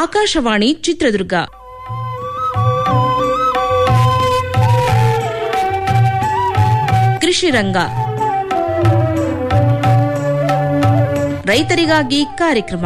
ಆಕಾಶವಾಣಿ ಚಿತ್ರದುರ್ಗ ಕೃಷಿ ರಂಗ ರೈತರಿಗಾಗಿ ಕಾರ್ಯಕ್ರಮ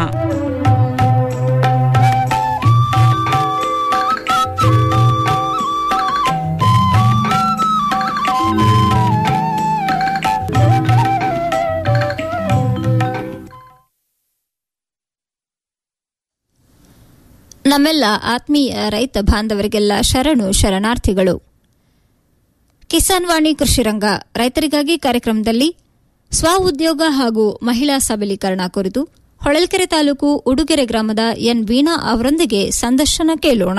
ನಮ್ಮೆಲ್ಲ ಆತ್ಮೀಯ ರೈತ ಬಾಂಧವರಿಗೆಲ್ಲ ಶರಣು ಶರಣಾರ್ಥಿಗಳು ಕಿಸಾನ್ ವಾಣಿ ಕೃಷಿರಂಗ ರೈತರಿಗಾಗಿ ಕಾರ್ಯಕ್ರಮದಲ್ಲಿ ಸ್ವ ಉದ್ಯೋಗ ಹಾಗೂ ಮಹಿಳಾ ಸಬಲೀಕರಣ ಕುರಿತು ಹೊಳಲ್ಕೆರೆ ತಾಲೂಕು ಉಡುಗೆರೆ ಗ್ರಾಮದ ಎನ್ ವೀಣಾ ಅವರೊಂದಿಗೆ ಸಂದರ್ಶನ ಕೇಳೋಣ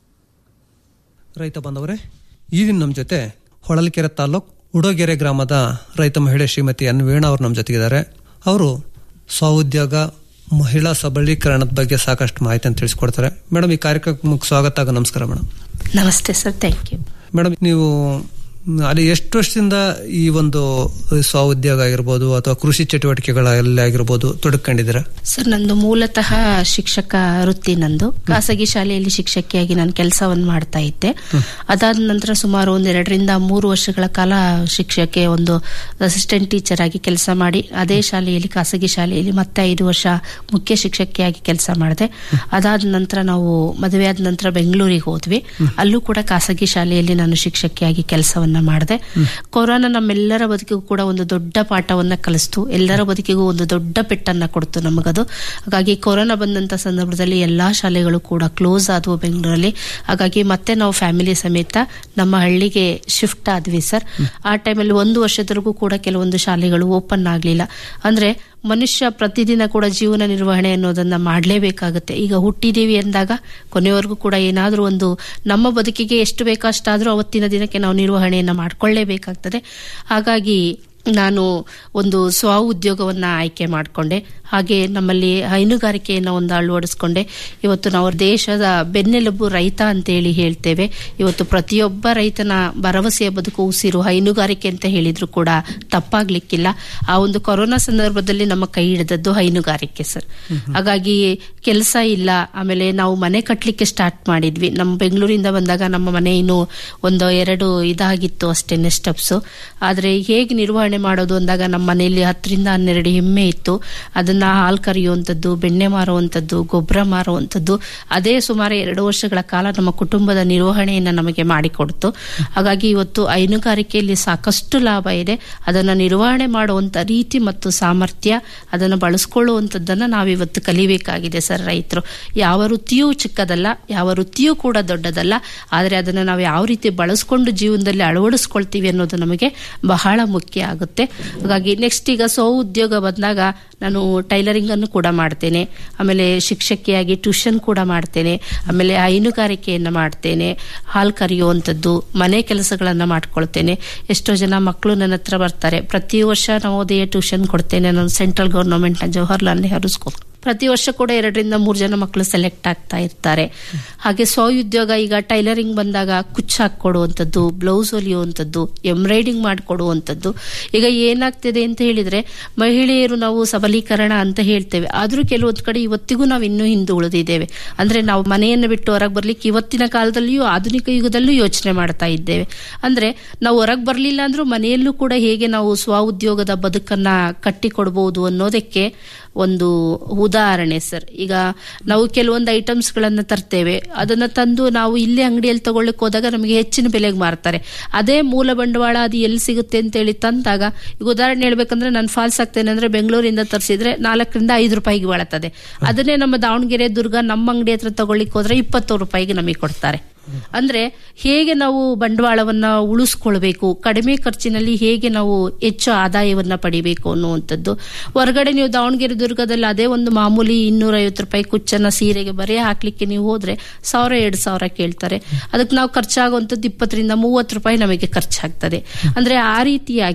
ರೈತ ಬಾಂಧವರೇ ಈ ದಿನ ನಮ್ಮ ಜೊತೆ ಹೊಳಲ್ಕೆರೆ ತಾಲೂಕ್ ಉಡೋಗೆರೆ ಗ್ರಾಮದ ರೈತ ಮಹಿಳೆ ಶ್ರೀಮತಿ ಎನ್ ವೀಣಾ ಅವರು ನಮ್ಮ ಜೊತೆಗಿದ್ದಾರೆ ಅವರು ಸ್ವಉದ್ಯೋಗ ಮಹಿಳಾ ಸಬಲೀಕರಣದ ಬಗ್ಗೆ ಸಾಕಷ್ಟು ಮಾಹಿತಿಯನ್ನು ತಿಳಿಸ್ಕೊಡ್ತಾರೆ ಮೇಡಮ್ ಈ ಕಾರ್ಯಕ್ರಮಕ್ಕೆ ಸ್ವಾಗತ ಹಾಗೂ ನಮಸ್ಕಾರ ಮೇಡಮ್ ನಮಸ್ತೆ ಸರ್ ಥ್ಯಾಂಕ್ ಯು ಮೇಡಮ್ ನೀವು ಮ್, ಅಲ್ಲಿ ಎಷ್ಟು ವರ್ಷದಿಂದ ಈ ಒಂದು ಸ್ವಉದ್ಯೋಗ ಆಗಿರ್ಬೋದು ಅಥವಾ ಕೃಷಿ ಚಟುವಟಿಕೆಗಳಲ್ಲಿ ಆಗಿರ್ಬೋದು ತೊಡಕೊಂಡಿದ್ದೀರಾ ಸರ್ ನಂದು ಮೂಲತಃ ಶಿಕ್ಷಕ ವೃತ್ತಿ ನಂದು ಖಾಸಗಿ ಶಾಲೆಯಲ್ಲಿ ಶಿಕ್ಷಕಿಯಾಗಿ ನಾನು ಕೆಲಸವನ್ನು ಮಾಡ್ತಾ ಇದ್ದೆ ಅದಾದ ನಂತರ ಸುಮಾರು ಒಂದು ಎರಡರಿಂದ ಮೂರು ವರ್ಷಗಳ ಕಾಲ ಶಿಕ್ಷಕ್ಕೆ ಒಂದು ಅಸಿಸ್ಟೆಂಟ್ ಟೀಚರ್ ಆಗಿ ಕೆಲಸ ಮಾಡಿ ಅದೇ ಶಾಲೆಯಲ್ಲಿ ಖಾಸಗಿ ಶಾಲೆಯಲ್ಲಿ ಮತ್ತೆ ಐದು ವರ್ಷ ಮುಖ್ಯ ಶಿಕ್ಷಕಿಯಾಗಿ ಕೆಲಸ ಮಾಡಿದೆ ಅದಾದ ನಂತರ ನಾವು ಮದುವೆ ಆದ ನಂತರ ಬೆಂಗಳೂರಿಗೆ ಹೋದ್ವಿ ಅಲ್ಲೂ ಕೂಡ ಖಾಸಗಿ ಶಾಲೆಯಲ್ಲಿ ನಾನು ಶಿಕ್ಷಕಿಯಾಗಿ ಕೆಲಸವನ್ನ ಮಾಡಿದೆ ಕೊರೋನಾ ನಮ್ಮೆಲ್ಲರ ಬದುಕಿಗೂ ಕೂಡ ಒಂದು ದೊಡ್ಡ ಪಾಠವನ್ನ ಕಲಿಸ್ತು ಎಲ್ಲರ ಬದುಕಿಗೂ ಒಂದು ದೊಡ್ಡ ಪೆಟ್ಟನ್ನ ಕೊಡ್ತು ನಮಗದು ಹಾಗಾಗಿ ಕೊರೋನಾ ಬಂದಂತ ಸಂದರ್ಭದಲ್ಲಿ ಎಲ್ಲಾ ಶಾಲೆಗಳು ಕೂಡ ಕ್ಲೋಸ್ ಆದವು ಬೆಂಗಳೂರಲ್ಲಿ ಹಾಗಾಗಿ ಮತ್ತೆ ನಾವು ಫ್ಯಾಮಿಲಿ ಸಮೇತ ನಮ್ಮ ಹಳ್ಳಿಗೆ ಶಿಫ್ಟ್ ಆದ್ವಿ ಸರ್ ಆ ಟೈಮಲ್ಲಿ ಒಂದು ವರ್ಷದವರೆಗೂ ಕೂಡ ಕೆಲವೊಂದು ಶಾಲೆಗಳು ಓಪನ್ ಆಗ್ಲಿಲ್ಲ ಅಂದ್ರೆ ಮನುಷ್ಯ ಪ್ರತಿದಿನ ಕೂಡ ಜೀವನ ನಿರ್ವಹಣೆ ಅನ್ನೋದನ್ನ ಮಾಡಲೇಬೇಕಾಗುತ್ತೆ ಈಗ ಹುಟ್ಟಿದೀವಿ ಅಂದಾಗ ಕೊನೆವರೆಗೂ ಕೂಡ ಏನಾದರೂ ಒಂದು ನಮ್ಮ ಬದುಕಿಗೆ ಎಷ್ಟು ಬೇಕೋ ಅಷ್ಟಾದರೂ ಅವತ್ತಿನ ದಿನಕ್ಕೆ ನಾವು ನಿರ್ವಹಣೆಯನ್ನ ಮಾಡ್ಕೊಳ್ಳೇಬೇಕಾಗ್ತದೆ ಹಾಗಾಗಿ ನಾನು ಒಂದು ಸ್ವ ಉದ್ಯೋಗವನ್ನ ಆಯ್ಕೆ ಮಾಡಿಕೊಂಡೆ ಹಾಗೆ ನಮ್ಮಲ್ಲಿ ಹೈನುಗಾರಿಕೆಯನ್ನು ಒಂದು ಅಳವಡಿಸ್ಕೊಂಡೆ ಇವತ್ತು ನಾವು ದೇಶದ ಬೆನ್ನೆಲುಬು ರೈತ ಅಂತೇಳಿ ಹೇಳ್ತೇವೆ ಇವತ್ತು ಪ್ರತಿಯೊಬ್ಬ ರೈತನ ಭರವಸೆಯ ಬದುಕು ಉಸಿರು ಹೈನುಗಾರಿಕೆ ಅಂತ ಹೇಳಿದ್ರು ಕೂಡ ತಪ್ಪಾಗ್ಲಿಕ್ಕಿಲ್ಲ ಆ ಒಂದು ಕೊರೋನಾ ಸಂದರ್ಭದಲ್ಲಿ ನಮ್ಮ ಕೈ ಹಿಡಿದದ್ದು ಹೈನುಗಾರಿಕೆ ಸರ್ ಹಾಗಾಗಿ ಕೆಲಸ ಇಲ್ಲ ಆಮೇಲೆ ನಾವು ಮನೆ ಕಟ್ಟಲಿಕ್ಕೆ ಸ್ಟಾರ್ಟ್ ಮಾಡಿದ್ವಿ ನಮ್ಮ ಬೆಂಗಳೂರಿಂದ ಬಂದಾಗ ನಮ್ಮ ಮನೆ ಇನ್ನು ಒಂದು ಎರಡು ಇದಾಗಿತ್ತು ಅಷ್ಟೇನೆ ಸ್ಟೆಪ್ಸ್ ಆದ್ರೆ ಹೇಗೆ ನಿರ್ವಹಣೆ ಮಾಡೋದು ಅಂದಾಗ ನಮ್ಮ ಮನೆಯಲ್ಲಿ ಹತ್ತರಿಂದ ಹನ್ನೆರಡು ಎಮ್ಮೆ ಇತ್ತು ಅದನ್ನ ಹಾಲು ಕರೆಯುವಂಥದ್ದು ಬೆಣ್ಣೆ ಮಾರುವಂಥದ್ದು ಗೊಬ್ಬರ ಮಾರುವಂಥದ್ದು ಅದೇ ಸುಮಾರು ಎರಡು ವರ್ಷಗಳ ಕಾಲ ನಮ್ಮ ಕುಟುಂಬದ ನಿರ್ವಹಣೆಯನ್ನ ನಮಗೆ ಮಾಡಿಕೊಡ್ತು ಹಾಗಾಗಿ ಇವತ್ತು ಹೈನುಗಾರಿಕೆಯಲ್ಲಿ ಸಾಕಷ್ಟು ಲಾಭ ಇದೆ ಅದನ್ನ ನಿರ್ವಹಣೆ ಮಾಡುವಂತ ರೀತಿ ಮತ್ತು ಸಾಮರ್ಥ್ಯ ಅದನ್ನು ಬಳಸ್ಕೊಳ್ಳುವಂಥದ್ದನ್ನ ನಾವಿವತ್ತು ಕಲಿಬೇಕಾಗಿದೆ ಸರ್ ರೈತರು ಯಾವ ವೃತ್ತಿಯೂ ಚಿಕ್ಕದಲ್ಲ ಯಾವ ವೃತ್ತಿಯೂ ಕೂಡ ದೊಡ್ಡದಲ್ಲ ಆದರೆ ಅದನ್ನು ನಾವು ಯಾವ ರೀತಿ ಬಳಸ್ಕೊಂಡು ಜೀವನದಲ್ಲಿ ಅಳವಡಿಸ್ಕೊಳ್ತೀವಿ ಅನ್ನೋದು ನಮಗೆ ಬಹಳ ಮುಖ್ಯ ಆಗುತ್ತೆ ಹಾಗಾಗಿ ನೆಕ್ಸ್ಟ್ ಈಗ ಸ್ವ ಉದ್ಯೋಗ ಬಂದಾಗ ನಾನು ಟೈಲರಿಂಗ್ ಅನ್ನು ಕೂಡ ಮಾಡ್ತೇನೆ ಆಮೇಲೆ ಶಿಕ್ಷಕಿಯಾಗಿ ಟ್ಯೂಷನ್ ಕೂಡ ಮಾಡ್ತೇನೆ ಆಮೇಲೆ ಹೈನುಗಾರಿಕೆಯನ್ನು ಮಾಡ್ತೇನೆ ಹಾಲು ಕರೆಯುವಂಥದ್ದು ಮನೆ ಕೆಲಸಗಳನ್ನ ಮಾಡ್ಕೊಳ್ತೇನೆ ಎಷ್ಟೋ ಜನ ಮಕ್ಕಳು ನನ್ನ ಹತ್ರ ಬರ್ತಾರೆ ಪ್ರತಿ ವರ್ಷ ನವೋದಯ ಟ್ಯೂಷನ್ ಕೊಡ್ತೇನೆ ನಾನು central government Jawaharlal Nehru school ಪ್ರತಿ ವರ್ಷ ಕೂಡ ಎರಡರಿಂದ ಮೂರು ಜನ ಮಕ್ಕಳು ಸೆಲೆಕ್ಟ್ ಆಗ್ತಾ ಇರ್ತಾರೆ ಹಾಗೆ ಸ್ವಉದ್ಯೋಗ ಈಗ ಟೈಲರಿಂಗ್ ಬಂದಾಗ ಕುಚ್ಚು ಹಾಕೊಡುವಂಥದ್ದು ಬ್ಲೌಸ್ ಹೊಲಿಯುವಂಥದ್ದು ಎಂಬ್ರಾಯ್ಡಿಂಗ್ ಮಾಡಿಕೊಡುವಂಥದ್ದು ಈಗ ಏನಾಗ್ತಿದೆ ಅಂತ ಹೇಳಿದ್ರೆ ಮಹಿಳೆಯರು ನಾವು ಸಬಲೀಕರಣ ಅಂತ ಹೇಳ್ತೇವೆ ಆದ್ರೂ ಕೆಲವೊಂದು ಕಡೆ ಇವತ್ತಿಗೂ ನಾವು ಇನ್ನೂ ಹಿಂದೆ ಉಳಿದಿದ್ದೇವೆ ಅಂದ್ರೆ ನಾವು ಮನೆಯನ್ನು ಬಿಟ್ಟು ಹೊರಗೆ ಬರ್ಲಿಕ್ಕೆ ಇವತ್ತಿನ ಕಾಲದಲ್ಲಿಯೂ ಆಧುನಿಕ ಯುಗದಲ್ಲೂ ಯೋಚನೆ ಮಾಡ್ತಾ ಇದ್ದೇವೆ ಅಂದ್ರೆ ನಾವು ಹೊರಗೆ ಬರಲಿಲ್ಲ ಅಂದ್ರೂ ಮನೆಯಲ್ಲೂ ಕೂಡ ಹೇಗೆ ನಾವು ಸ್ವ ಉದ್ಯೋಗದ ಬದುಕನ್ನ ಕಟ್ಟಿಕೊಡ್ಬೋದು ಅನ್ನೋದಕ್ಕೆ ಒಂದು ಉದಾಹರಣೆ ಸರ್ ಈಗ ನಾವು ಕೆಲವೊಂದು ಐಟಮ್ಸ್ ಗಳನ್ನ ತರ್ತೇವೆ ಅದನ್ನ ತಂದು ನಾವು ಇಲ್ಲೇ ಅಂಗಡಿಯಲ್ಲಿ ತಗೊಳ್ಳಿಕ್ ಹೋದಾಗ ನಮಗೆ ಹೆಚ್ಚಿನ ಬೆಲೆಗೆ ಮಾರ್ತಾರೆ ಅದೇ ಮೂಲ ಬಂಡವಾಳ ಅದು ಎಲ್ಲಿ ಸಿಗುತ್ತೆ ಅಂತ ಹೇಳಿ ತಂದಾಗ ಈಗ ಉದಾಹರಣೆ ಹೇಳ್ಬೇಕಂದ್ರೆ ನಾನು ಫಾಲ್ಸ್ ಆಗ್ತೇನೆ ಅಂದ್ರೆ ಬೆಂಗಳೂರಿಂದ ತರಿಸಿದ್ರೆ ನಾಲ್ಕರಿಂದ ಐದು ರೂಪಾಯಿಗೆ ಬಾಳತ್ತದೆ ಅದನ್ನೇ ನಮ್ಮ ದಾವಣಗೆರೆ ದುರ್ಗ ನಮ್ಮ ಅಂಗಡಿ ಹತ್ರ ತಗೊಳ್ಳಿಕ್ ಹೋದ್ರೆ ಇಪ್ಪತ್ತು ರೂಪಾಯಿಗೆ ನಮಗೆ ಕೊಡ್ತಾರೆ ಅಂದ್ರೆ ಹೇಗೆ ನಾವು ಬಂಡವಾಳವನ್ನ ಉಳಿಸ್ಕೊಳ್ಬೇಕು ಕಡಿಮೆ ಖರ್ಚಿನಲ್ಲಿ ಹೇಗೆ ನಾವು ಹೆಚ್ಚು ಆದಾಯವನ್ನ ಪಡಿಬೇಕು ಅನ್ನುವಂಥದ್ದು ಹೊರಗಡೆ ನೀವು ದಾವಣಗೆರೆ ದುರ್ಗದಲ್ಲಿ ಅದೇ ಒಂದು ಮಾಮೂಲಿ ಇನ್ನೂರ ಐವತ್ತು ರೂಪಾಯಿ ಕುಚ್ಚನ್ನ ಸೀರೆಗೆ ಬರೀ ಹಾಕ್ಲಿಕ್ಕೆ ನೀವು ಹೋದ್ರೆ ಸಾವಿರ ಎರಡು ಸಾವಿರ ಕೇಳ್ತಾರೆ ಅದಕ್ಕೆ ನಾವು ಖರ್ಚಾಗುವಂಥದ್ದು ಇಪ್ಪತ್ತರಿಂದ ಮೂವತ್ತು ರೂಪಾಯಿ ನಮಗೆ ಖರ್ಚಾಗ್ತದೆ ಅಂದ್ರೆ ಆ ರೀತಿಯಾಗಿ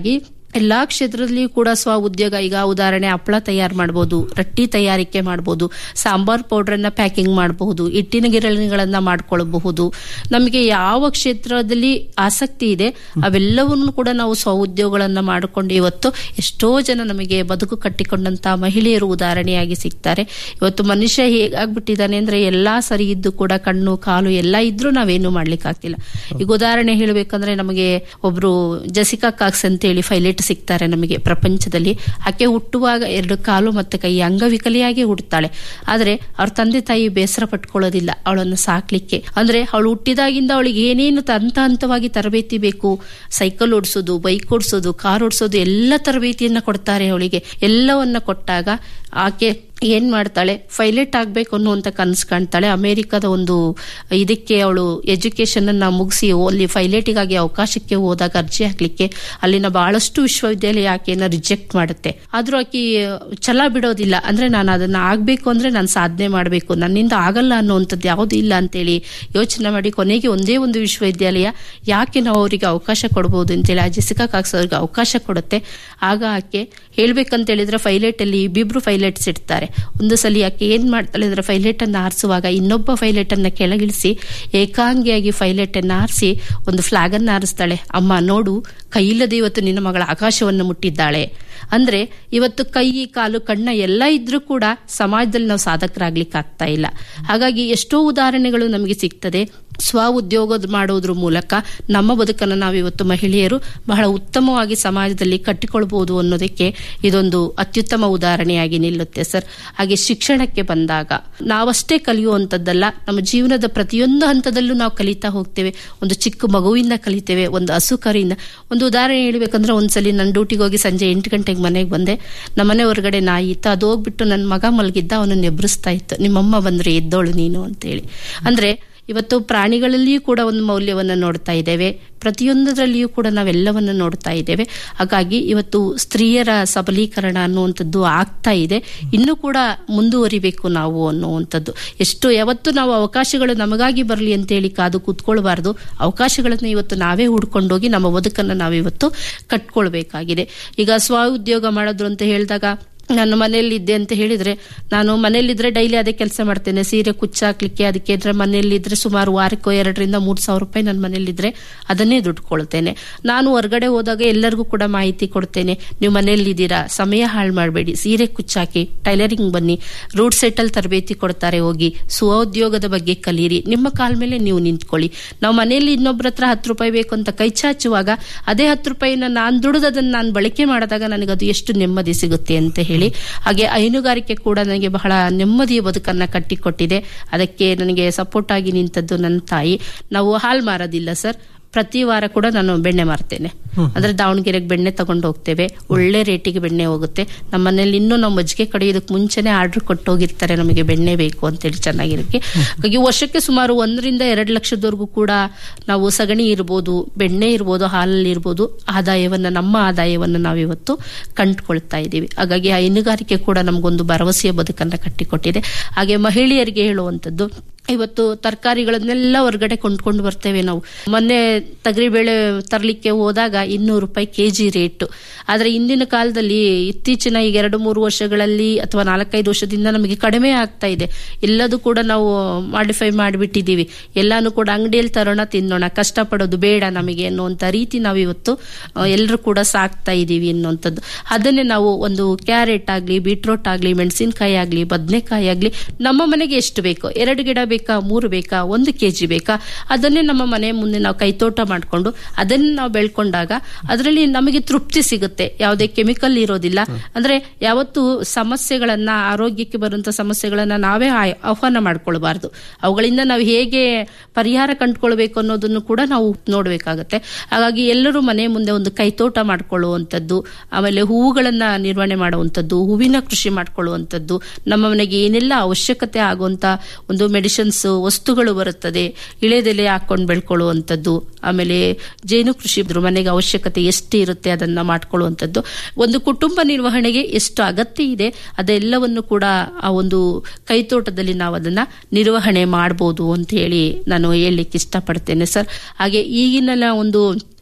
ಎಲ್ಲಾ ಕ್ಷೇತ್ರದಲ್ಲಿಯೂ ಕೂಡ ಸ್ವ ಉದ್ಯೋಗ ಈಗ ಉದಾಹರಣೆ ಹಪ್ಪಳ ತಯಾರು ಮಾಡಬಹುದು ರೊಟ್ಟಿ ತಯಾರಿಕೆ ಮಾಡಬಹುದು ಸಾಂಬಾರ್ ಪೌಡರ್ನ ಪ್ಯಾಕಿಂಗ್ ಮಾಡಬಹುದು ಹಿಟ್ಟಿನ ಗಿರಣಿಗಳನ್ನ ಮಾಡ್ಕೊಳ್ಬಹುದು ನಮಗೆ ಯಾವ ಕ್ಷೇತ್ರದಲ್ಲಿ ಆಸಕ್ತಿ ಇದೆ ಅವೆಲ್ಲವನ್ನು ಕೂಡ ನಾವು ಸ್ವ ಉದ್ಯೋಗಗಳನ್ನ ಮಾಡಿಕೊಂಡು ಇವತ್ತು ಎಷ್ಟೋ ಜನ ನಮಗೆ ಬದುಕು ಕಟ್ಟಿಕೊಂಡಂತ ಮಹಿಳೆಯರು ಉದಾಹರಣೆಯಾಗಿ ಸಿಗ್ತಾರೆ ಇವತ್ತು ಮನುಷ್ಯ ಹೇಗಾಗ್ಬಿಟ್ಟಿದ್ದಾನೆ ಅಂದ್ರೆ ಎಲ್ಲಾ ಸರಿ ಇದ್ದು ಕೂಡ ಕಣ್ಣು ಕಾಲು ಎಲ್ಲ ಇದ್ರೂ ನಾವೇನು ಮಾಡ್ಲಿಕ್ಕೆ ಆಗ್ತಿಲ್ಲ ಈಗ ಉದಾಹರಣೆ ಹೇಳ್ಬೇಕಂದ್ರೆ ನಮಗೆ ಒಬ್ರು ಜಸಿಕಾ ಕಾಕ್ಸ್ ಅಂತ ಹೇಳಿ ಪೈಲಟ್ ಸಿಗ್ತಾರೆ ನಮಗೆ ಪ್ರಪಂಚದಲ್ಲಿ ಆಕೆ ಹುಟ್ಟುವಾಗ ಎರಡು ಕಾಲು ಮತ್ತೆ ಕೈ ಅಂಗವಿಕಲೆಯಾಗಿ ಹುಟ್ಟುತ್ತಾಳೆ ಆದ್ರೆ ಅವ್ರ ತಂದೆ ತಾಯಿ ಬೇಸರ ಪಟ್ಕೊಳ್ಳೋದಿಲ್ಲ ಅವಳನ್ನು ಸಾಕ್ಲಿಕ್ಕೆ ಅಂದ್ರೆ ಅವಳು ಹುಟ್ಟಿದಾಗಿಂದ ಅವಳಿಗೆ ಏನೇನು ಹಂತ ಹಂತವಾಗಿ ತರಬೇತಿ ಬೇಕು ಸೈಕಲ್ ಓಡಿಸೋದು ಬೈಕ್ ಓಡಿಸೋದು ಕಾರ್ ಓಡಿಸೋದು ಎಲ್ಲ ತರಬೇತಿಯನ್ನ ಕೊಡ್ತಾರೆ ಅವಳಿಗೆ ಎಲ್ಲವನ್ನ ಕೊಟ್ಟಾಗ ಆಕೆ ಏನ್ ಮಾಡ್ತಾಳೆ ಪೈಲಟ್ ಆಗ್ಬೇಕು ಅನ್ನುವಂತ ಕನಸು ಕಾಣ್ತಾಳೆ ಅಮೆರಿಕದ ಒಂದು ಇದಕ್ಕೆ ಅವಳು ಎಜುಕೇಶನ್ ಅನ್ನ ಮುಗಿಸಿ ಅಲ್ಲಿ ಪೈಲಟಿಗಾಗಿ ಅವಕಾಶಕ್ಕೆ ಹೋದಾಗ ಅರ್ಜಿ ಹಾಕ್ಲಿಕ್ಕೆ ಅಲ್ಲಿನ ಬಹಳಷ್ಟು ವಿಶ್ವವಿದ್ಯಾಲಯ ಆಕೆಯನ್ನ ರಿಜೆಕ್ಟ್ ಮಾಡುತ್ತೆ ಆದ್ರೂ ಆಕಿ ಛಲ ಬಿಡೋದಿಲ್ಲ ಅಂದ್ರೆ ನಾನು ಅದನ್ನ ಆಗ್ಬೇಕು ಅಂದ್ರೆ ನಾನು ಸಾಧನೆ ಮಾಡಬೇಕು ನನ್ನಿಂದ ಆಗಲ್ಲ ಅನ್ನುವಂಥದ್ದು ಯಾವುದು ಇಲ್ಲ ಅಂತೇಳಿ ಯೋಚನೆ ಮಾಡಿ ಕೊನೆಗೆ ಒಂದೇ ಒಂದು ವಿಶ್ವವಿದ್ಯಾಲಯ ಯಾಕೆ ನಾವು ಅವರಿಗೆ ಅವಕಾಶ ಕೊಡಬಹುದು ಅಂತೇಳಿ ಆ ಜೆಸಿಕಾ ಕಾಕ್ಸ್ ಅವ್ರಿಗೆ ಅವಕಾಶ ಕೊಡುತ್ತೆ ಆಗ ಆಕೆ ಹೇಳ್ಬೇಕಂತ ಹೇಳಿದ್ರೆ ಪೈಲಟ್ ಅಲ್ಲಿ ಇಬ್ಬಿಬ್ರು ಪೈಲಟ್ಸ್ ಇಡ್ತಾರೆ ಒಂದು ಸಲ ಆಕೆ ಏನ್ ಮಾಡ್ತಾಳೆ ಅಂದ್ರೆ ಪೈಲಟ್ ಅನ್ನ ಆರಿಸುವಾಗ ಇನ್ನೊಬ್ಬ ಪೈಲಟ್ ಅನ್ನ ಕೆಳಗಿಳಿಸಿ ಏಕಾಂಗಿಯಾಗಿ ಪೈಲಟ್ ಅನ್ನ ಆರಿಸಿ ಒಂದು ಫ್ಲಾಗ್ ಅನ್ನ ಆರಿಸ್ತಾಳೆ ಅಮ್ಮ ನೋಡು ಕೈಯಿಲ್ಲದೆ ಇವತ್ತು ನಿನ್ನ ಮಗಳ ಆಕಾಶವನ್ನು ಮುಟ್ಟಿದ್ದಾಳೆ ಅಂದ್ರೆ ಇವತ್ತು ಕೈ ಕಾಲು ಕಣ್ಣ ಎಲ್ಲ ಇದ್ರೂ ಕೂಡ ಸಮಾಜದಲ್ಲಿ ನಾವು ಸಾಧಕರಾಗ್ಲಿಕ್ಕೆ ಆಗ್ತಾ ಇಲ್ಲ ಹಾಗಾಗಿ ಎಷ್ಟೋ ಉದಾಹರಣೆಗಳು ನಮಗೆ ಸಿಗ್ತದೆ ಸ್ವ ಉದ್ಯೋಗ ಮಾಡೋದ್ರ ಮೂಲಕ ನಮ್ಮ ಬದುಕನ್ನು ನಾವು ಇವತ್ತು ಮಹಿಳೆಯರು ಬಹಳ ಉತ್ತಮವಾಗಿ ಸಮಾಜದಲ್ಲಿ ಕಟ್ಟಿಕೊಳ್ಬಹುದು ಅನ್ನೋದಕ್ಕೆ ಇದೊಂದು ಅತ್ಯುತ್ತಮ ಉದಾಹರಣೆಯಾಗಿ ನಿಲ್ಲುತ್ತೆ ಸರ್ ಹಾಗೆ ಶಿಕ್ಷಣಕ್ಕೆ ಬಂದಾಗ ನಾವಷ್ಟೇ ಕಲಿಯುವಂಥದ್ದಲ್ಲ ನಮ್ಮ ಜೀವನದ ಪ್ರತಿಯೊಂದು ಹಂತದಲ್ಲೂ ನಾವು ಕಲಿತಾ ಹೋಗ್ತೇವೆ ಒಂದು ಚಿಕ್ಕ ಮಗುವಿಂದ ಕಲಿತೇವೆ ಒಂದು ಹಸು ಕರಿಯಿಂದ ಒಂದು ಉದಾಹರಣೆ ಹೇಳ್ಬೇಕಂದ್ರೆ ಒಂದ್ಸಲಿ ನನ್ನ ಡ್ಯೂಟಿಗೆ ಹೋಗಿ ಸಂಜೆ ಎಂಟು ಗಂಟೆಗೆ ಮನೆಗೆ ಬಂದೆ ನಮ್ಮನೆ ಹೊರಗಡೆ ನಾಯಿ ಇತ್ತು ಅದು ಹೋಗ್ಬಿಟ್ಟು ನನ್ನ ಮಗ ಮಲಗಿದ್ದ ಅವನನ್ನು ಎಬ್ರಿಸ್ತಾ ಇತ್ತು ನಿಮ್ಮಮ್ಮ ಬಂದ್ರೆ ಎದ್ದೋಳು ನೀನು ಅಂತೇಳಿ ಅಂದ್ರೆ ಇವತ್ತು ಪ್ರಾಣಿಗಳಲ್ಲಿಯೂ ಕೂಡ ಒಂದು ಮೌಲ್ಯವನ್ನು ನೋಡ್ತಾ ಇದ್ದೇವೆ ಪ್ರತಿಯೊಂದರಲ್ಲಿಯೂ ಕೂಡ ನಾವೆಲ್ಲವನ್ನು ನೋಡ್ತಾ ಇದ್ದೇವೆ ಹಾಗಾಗಿ ಇವತ್ತು ಸ್ತ್ರೀಯರ ಸಬಲೀಕರಣ ಅನ್ನುವಂಥದ್ದು ಆಗ್ತಾ ಇದೆ ಇನ್ನೂ ಕೂಡ ಮುಂದುವರಿಬೇಕು ನಾವು ಅನ್ನುವಂಥದ್ದು ಎಷ್ಟು ಯಾವತ್ತು ನಾವು ಅವಕಾಶಗಳು ನಮಗಾಗಿ ಬರಲಿ ಅಂತೇಳಿ ಕಾದು ಕೂತ್ಕೊಳ್ಬಾರ್ದು ಅವಕಾಶಗಳನ್ನು ಇವತ್ತು ನಾವೇ ಹುಡ್ಕೊಂಡೋಗಿ ನಮ್ಮ ಬದುಕನ್ನು ನಾವಿವತ್ತು ಕಟ್ಕೊಳ್ಬೇಕಾಗಿದೆ ಈಗ ಸ್ವ ಉದ್ಯೋಗ ಮಾಡೋದು ಅಂತ ಹೇಳಿದಾಗ ನಾನು ಮನೆಯಲ್ಲಿದ್ದೆ ಅಂತ ಹೇಳಿದ್ರೆ ನಾನು ಮನೆಯಲ್ಲಿದ್ರೆ ಡೈಲಿ ಅದೇ ಕೆಲಸ ಮಾಡ್ತೇನೆ ಸೀರೆ ಕುಚ್ಚಾಕ್ಲಿಕ್ಕೆ ಅದಕ್ಕೆ ಇದ್ರೆ ಮನೆಯಲ್ಲಿದ್ರೆ ಸುಮಾರು ವಾರಕ್ಕೋ ಎರಡರಿಂದ ಮೂರು ಸಾವಿರ ರೂಪಾಯಿ ನನ್ನ ಮನೆಯಲ್ಲಿದ್ರೆ ಅದನ್ನೇ ದುಡ್ಡು ಕೊಳ್ತೇನೆ ನಾನು ಹೊರಗಡೆ ಹೋದಾಗ ಎಲ್ಲರಿಗೂ ಕೂಡ ಮಾಹಿತಿ ಕೊಡ್ತೇನೆ ನೀವು ಮನೆಯಲ್ಲಿದ್ದೀರಾ ಸಮಯ ಹಾಳು ಮಾಡಬೇಡಿ ಸೀರೆ ಕುಚ್ಚಾಕಿ ಟೈಲರಿಂಗ್ ಬನ್ನಿ ರೂಟ್ ಸೆಟ್ಟಲ್ ತರಬೇತಿ ಕೊಡ್ತಾರೆ ಹೋಗಿ ಸ್ವಉದ್ಯೋಗದ ಬಗ್ಗೆ ಕಲೀರಿ ನಿಮ್ಮ ಕಾಲ ಮೇಲೆ ನೀವು ನಿಂತ್ಕೊಳ್ಳಿ ನಾವು ಮನೆಯಲ್ಲಿ ಇನ್ನೊಬ್ಬರ ಹತ್ರ ಹತ್ತು ರೂಪಾಯಿ ಬೇಕು ಅಂತ ಕೈ ಚಾಚುವಾಗ ಅದೇ ಹತ್ತು ರೂಪಾಯಿನ ನಾನು ದುಡಿದದನ್ನು ನಾನು ಬಳಕೆ ಮಾಡಿದಾಗ ನನಗೆ ಅದು ಎಷ್ಟು ನೆಮ್ಮದಿ ಸಿಗುತ್ತೆ ಅಂತ ಹೇಳಿ ಹಾಗೆ ಹೈನುಗಾರಿಕೆ ಕೂಡ ನನಗೆ ಬಹಳ ನೆಮ್ಮದಿಯ ಬದುಕನ್ನ ಕಟ್ಟಿಕೊಟ್ಟಿದೆ ಅದಕ್ಕೆ ನನಗೆ ಸಪೋರ್ಟ್ ಆಗಿ ನಿಂತದ್ದು ನನ್ನ ತಾಯಿ ನಾವು ಹಾಲು ಮಾರೋದಿಲ್ಲ ಸರ್ ಪ್ರತಿ ವಾರ ಕೂಡ ನಾನು ಬೆಣ್ಣೆ ಮಾರ್ತೇನೆ ಅಂದ್ರೆ ದಾವಣಗೆರೆಗೆ ಬೆಣ್ಣೆ ತಗೊಂಡು ಹೋಗ್ತೇವೆ ಒಳ್ಳೆ ರೇಟಿಗೆ ಬೆಣ್ಣೆ ಹೋಗುತ್ತೆ ನಮ್ಮ ಮನೇಲಿ ಇನ್ನೂ ನಾವು ಮಜ್ಜಿಗೆ ಕಡಿಯೋದಕ್ಕೆ ಮುಂಚೆನೆ ಆರ್ಡರ್ ಕೊಟ್ಟು ಹೋಗಿರ್ತಾರೆ ನಮಗೆ ಬೆಣ್ಣೆ ಬೇಕು ಅಂತೇಳಿ ಚೆನ್ನಾಗಿರಕ್ಕೆ ಹಾಗಾಗಿ ವರ್ಷಕ್ಕೆ ಸುಮಾರು ಒಂದರಿಂದ ಎರಡು ಲಕ್ಷದವರೆಗೂ ಕೂಡ ನಾವು ಸಗಣಿ ಇರ್ಬೋದು ಬೆಣ್ಣೆ ಇರ್ಬೋದು ಹಾಲಲ್ಲಿ ಇರ್ಬೋದು ಆದಾಯವನ್ನ ನಮ್ಮ ಆದಾಯವನ್ನ ನಾವಿವತ್ತು ಕಂಡುಕೊಳ್ತಾ ಇದ್ದೀವಿ ಹಾಗಾಗಿ ಹೈನುಗಾರಿಕೆ ಕೂಡ ನಮಗೊಂದು ಭರವಸೆಯ ಬದುಕನ್ನ ಕಟ್ಟಿಕೊಟ್ಟಿದೆ ಹಾಗೆ ಮಹಿಳೆಯರಿಗೆ ಹೇಳುವಂಥದ್ದು ಇವತ್ತು ತರಕಾರಿಗಳನ್ನೆಲ್ಲ ಹೊರಗಡೆ ಕೊಂಡ್ಕೊಂಡು ಬರ್ತೇವೆ ನಾವು ಮೊನ್ನೆ ತೊಗರಿಬೇಳೆ ತರಲಿಕ್ಕೆ ಹೋದಾಗ ಇನ್ನೂರು ರೂಪಾಯಿ ಕೆಜಿ ರೇಟು ಆದರೆ ಇಂದಿನ ಕಾಲದಲ್ಲಿ ಇತ್ತೀಚಿನ ಈಗ ಎರಡು ಮೂರು ವರ್ಷಗಳಲ್ಲಿ ಅಥವಾ ನಾಲ್ಕೈದು ವರ್ಷದಿಂದ ನಮಗೆ ಕಡಿಮೆ ಆಗ್ತಾ ಇದೆ ಎಲ್ಲದೂ ಕೂಡ ನಾವು ಮಾಡಿಫೈ ಮಾಡಿಬಿಟ್ಟಿದ್ದೀವಿ ಎಲ್ಲಾನು ಕೂಡ ಅಂಗಡಿಯಲ್ಲಿ ತರೋಣ ತಿನ್ನೋಣ ಕಷ್ಟಪಡೋದು ಬೇಡ ನಮಗೆ ಅನ್ನುವಂಥ ರೀತಿ ನಾವು ಇವತ್ತು ಎಲ್ಲರೂ ಕೂಡ ಸಾಕ್ತಾ ಇದ್ದೀವಿ ಅನ್ನುವಂಥದ್ದು ಅದನ್ನೇ ನಾವು ಒಂದು ಕ್ಯಾರೆಟ್ ಆಗಲಿ ಬೀಟ್ರೋಟ್ ಆಗಲಿ ಮೆಣಸಿನಕಾಯಿ ಆಗಲಿ ಬದನೆಕಾಯಿ ಆಗಲಿ ನಮ್ಮ ಮನೆಗೆ ಎಷ್ಟು ಬೇಕು ಎರಡು ಗಿಡ ಬೇಕಾ ಮೂರು ಬೇಕಾ ಒಂದು ಕೆಜಿ ಬೇಕಾ ಅದನ್ನೇ ನಮ್ಮ ಮನೆ ಮುಂದೆ ನಾವು ಕೈತೋಟ ಮಾಡಿಕೊಂಡು ಅದನ್ನು ನಾವು ಬೆಳ್ಕೊಂಡಾಗ ಅದರಲ್ಲಿ ನಮಗೆ ತೃಪ್ತಿ ಸಿಗುತ್ತೆ ಯಾವುದೇ ಕೆಮಿಕಲ್ ಇರೋದಿಲ್ಲ ಅಂದ್ರೆ ಯಾವತ್ತು ಸಮಸ್ಯೆಗಳನ್ನ ಆರೋಗ್ಯಕ್ಕೆ ಬರುವಂತ ಸಮಸ್ಯೆಗಳನ್ನ ನಾವೇ ಆಯ್- ಆಹ್ವಾನ ಮಾಡ್ಕೊಳ್ಬಾರ್ದು ಅವುಗಳಿಂದ ನಾವು ಹೇಗೆ ಪರಿಹಾರ ಕಂಡುಕೊಳ್ಬೇಕು ಅನ್ನೋದನ್ನು ಕೂಡ ನಾವು ನೋಡ್ಬೇಕಾಗತ್ತೆ ಹಾಗಾಗಿ ಎಲ್ಲರೂ ಮನೆ ಮುಂದೆ ಒಂದು ಕೈತೋಟ ಮಾಡ್ಕೊಳ್ಳುವಂಥದ್ದು ಆಮೇಲೆ ಹೂವುಗಳನ್ನ ನಿರ್ವಹಣೆ ಮಾಡುವಂಥದ್ದು ಹೂವಿನ ಕೃಷಿ ಮಾಡ್ಕೊಳ್ಳುವಂಥದ್ದು ನಮ್ಮ ಮನೆಗೆ ಏನೆಲ್ಲ ಅವಶ್ಯಕತೆ ಆಗುವಂತ ಒಂದು ಮೆಡಿಸಿನ್ಸ್ ವಸ್ತುಗಳು ಬರುತ್ತದೆ ಇಳೆದೆಲೆ ಹಾಕೊಂಡು ಬೆಳ್ಕೊಳ್ಳುವಂಥದ್ದು ಆಮೇಲೆ ಜೇನು ಕೃಷಿ ಇದ್ರು ಮನೆಗೆ ಅವಶ್ಯಕತೆ ಎಷ್ಟು ಇರುತ್ತೆ ಅದನ್ನ ಮಾಡ್ಕೊಳ್ಳುವಂಥದ್ದು ಒಂದು ಕುಟುಂಬ ನಿರ್ವಹಣೆಗೆ ಎಷ್ಟು ಅಗತ್ಯ ಇದೆ ಅದೆಲ್ಲವನ್ನು ಕೂಡ ಆ ಒಂದು ಕೈತೋಟದಲ್ಲಿ ನಾವು ಅದನ್ನ ನಿರ್ವಹಣೆ ಮಾಡ್ಬೋದು ಅಂತ ಹೇಳಿ ನಾನು ಹೇಳಲಿಕ್ಕೆ ಇಷ್ಟಪಡ್ತೇನೆ ಸರ್ ಹಾಗೆ ಈಗಿನ ಒಂದು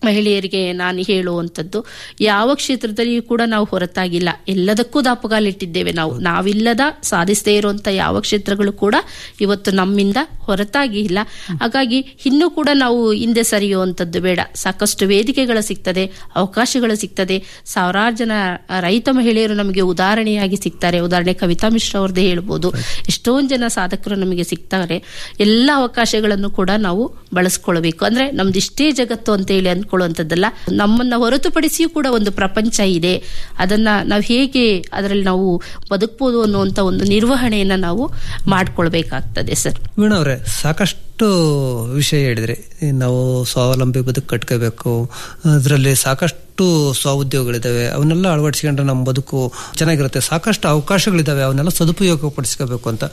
ಮಹಿಳೆಯರಿಗೆ ನಾನು ಹೇಳುವಂಥದ್ದು ಯಾವ ಕ್ಷೇತ್ರದಲ್ಲಿಯೂ ಕೂಡ ನಾವು ಹೊರತಾಗಿಲ್ಲ ಎಲ್ಲದಕ್ಕೂ ದಾಪುಗಾಲಿಟ್ಟಿದ್ದೇವೆ ನಾವು ನಾವಿಲ್ಲದ ಸಾಧಿಸದೇ ಇರುವಂತ ಯಾವ ಕ್ಷೇತ್ರಗಳು ಕೂಡ ಇವತ್ತು ನಮ್ಮಿಂದ ಹೊರತಾಗಿ ಇಲ್ಲ ಹಾಗಾಗಿ ಇನ್ನೂ ಕೂಡ ನಾವು ಹಿಂದೆ ಸರಿಯುವಂಥದ್ದು ಬೇಡ ಸಾಕಷ್ಟು ವೇದಿಕೆಗಳು ಸಿಗ್ತದೆ ಅವಕಾಶಗಳು ಸಿಗ್ತದೆ ಸಾವಿರಾರು ಜನ ರೈತ ಮಹಿಳೆಯರು ನಮಗೆ ಉದಾಹರಣೆಯಾಗಿ ಸಿಗ್ತಾರೆ ಉದಾಹರಣೆ ಕವಿತಾ ಮಿಶ್ರಾ ಅವ್ರದ್ದೇ ಹೇಳ್ಬೋದು ಎಷ್ಟೊಂದು ಜನ ಸಾಧಕರು ನಮಗೆ ಸಿಗ್ತಾರೆ ಎಲ್ಲ ಅವಕಾಶಗಳನ್ನು ಕೂಡ ನಾವು ಬಳಸ್ಕೊಳ್ಬೇಕು ಅಂದ್ರೆ ನಮ್ದು ಇಷ್ಟೇ ಜಗತ್ತು ಅಂತ ಹೇಳಿ ಅನ್ಕೊಳ್ಳುವಂಥದ್ದಲ್ಲ ನಮ್ಮನ್ನ ಹೊರತುಪಡಿಸಿಯೂ ಕೂಡ ಒಂದು ಪ್ರಪಂಚ ಇದೆ ಅದನ್ನ ನಾವು ಹೇಗೆ ಅದರಲ್ಲಿ ನಾವು ಬದುಕ್ಬೋದು ಅನ್ನುವಂತ ಒಂದು ನಿರ್ವಹಣೆಯನ್ನ ನಾವು ಮಾಡ್ಕೊಳ್ಬೇಕಾಗ್ತದೆ ಸರ್ ವೀಣಾ ಅವರೇ ಸಾಕಷ್ಟು ವಿಷಯ ಹೇಳಿದ್ರಿ ನಾವು ಸ್ವಾವಲಂಬಿ ಬದುಕು ಕಟ್ಕೋಬೇಕು ಅದರಲ್ಲಿ ಸಾಕಷ್ಟು ಸ್ವಉದ್ಯೋಗಗಳಿದಾವೆ ಅವನ್ನೆಲ್ಲ ಅಳವಡಿಸ್ಕೊಂಡ್ರೆ ನಮ್ಮ ಬದುಕು ಚೆನ್ನಾಗಿರುತ್ತೆ ಸಾಕಷ್ಟು ಅವಕಾಶಗಳಿದಾವೆ ಅವನ್ನೆಲ್ಲ ಸದುಪಯೋಗ ಪಡಿಸ್ಕೋಬೇಕು ಅಂತ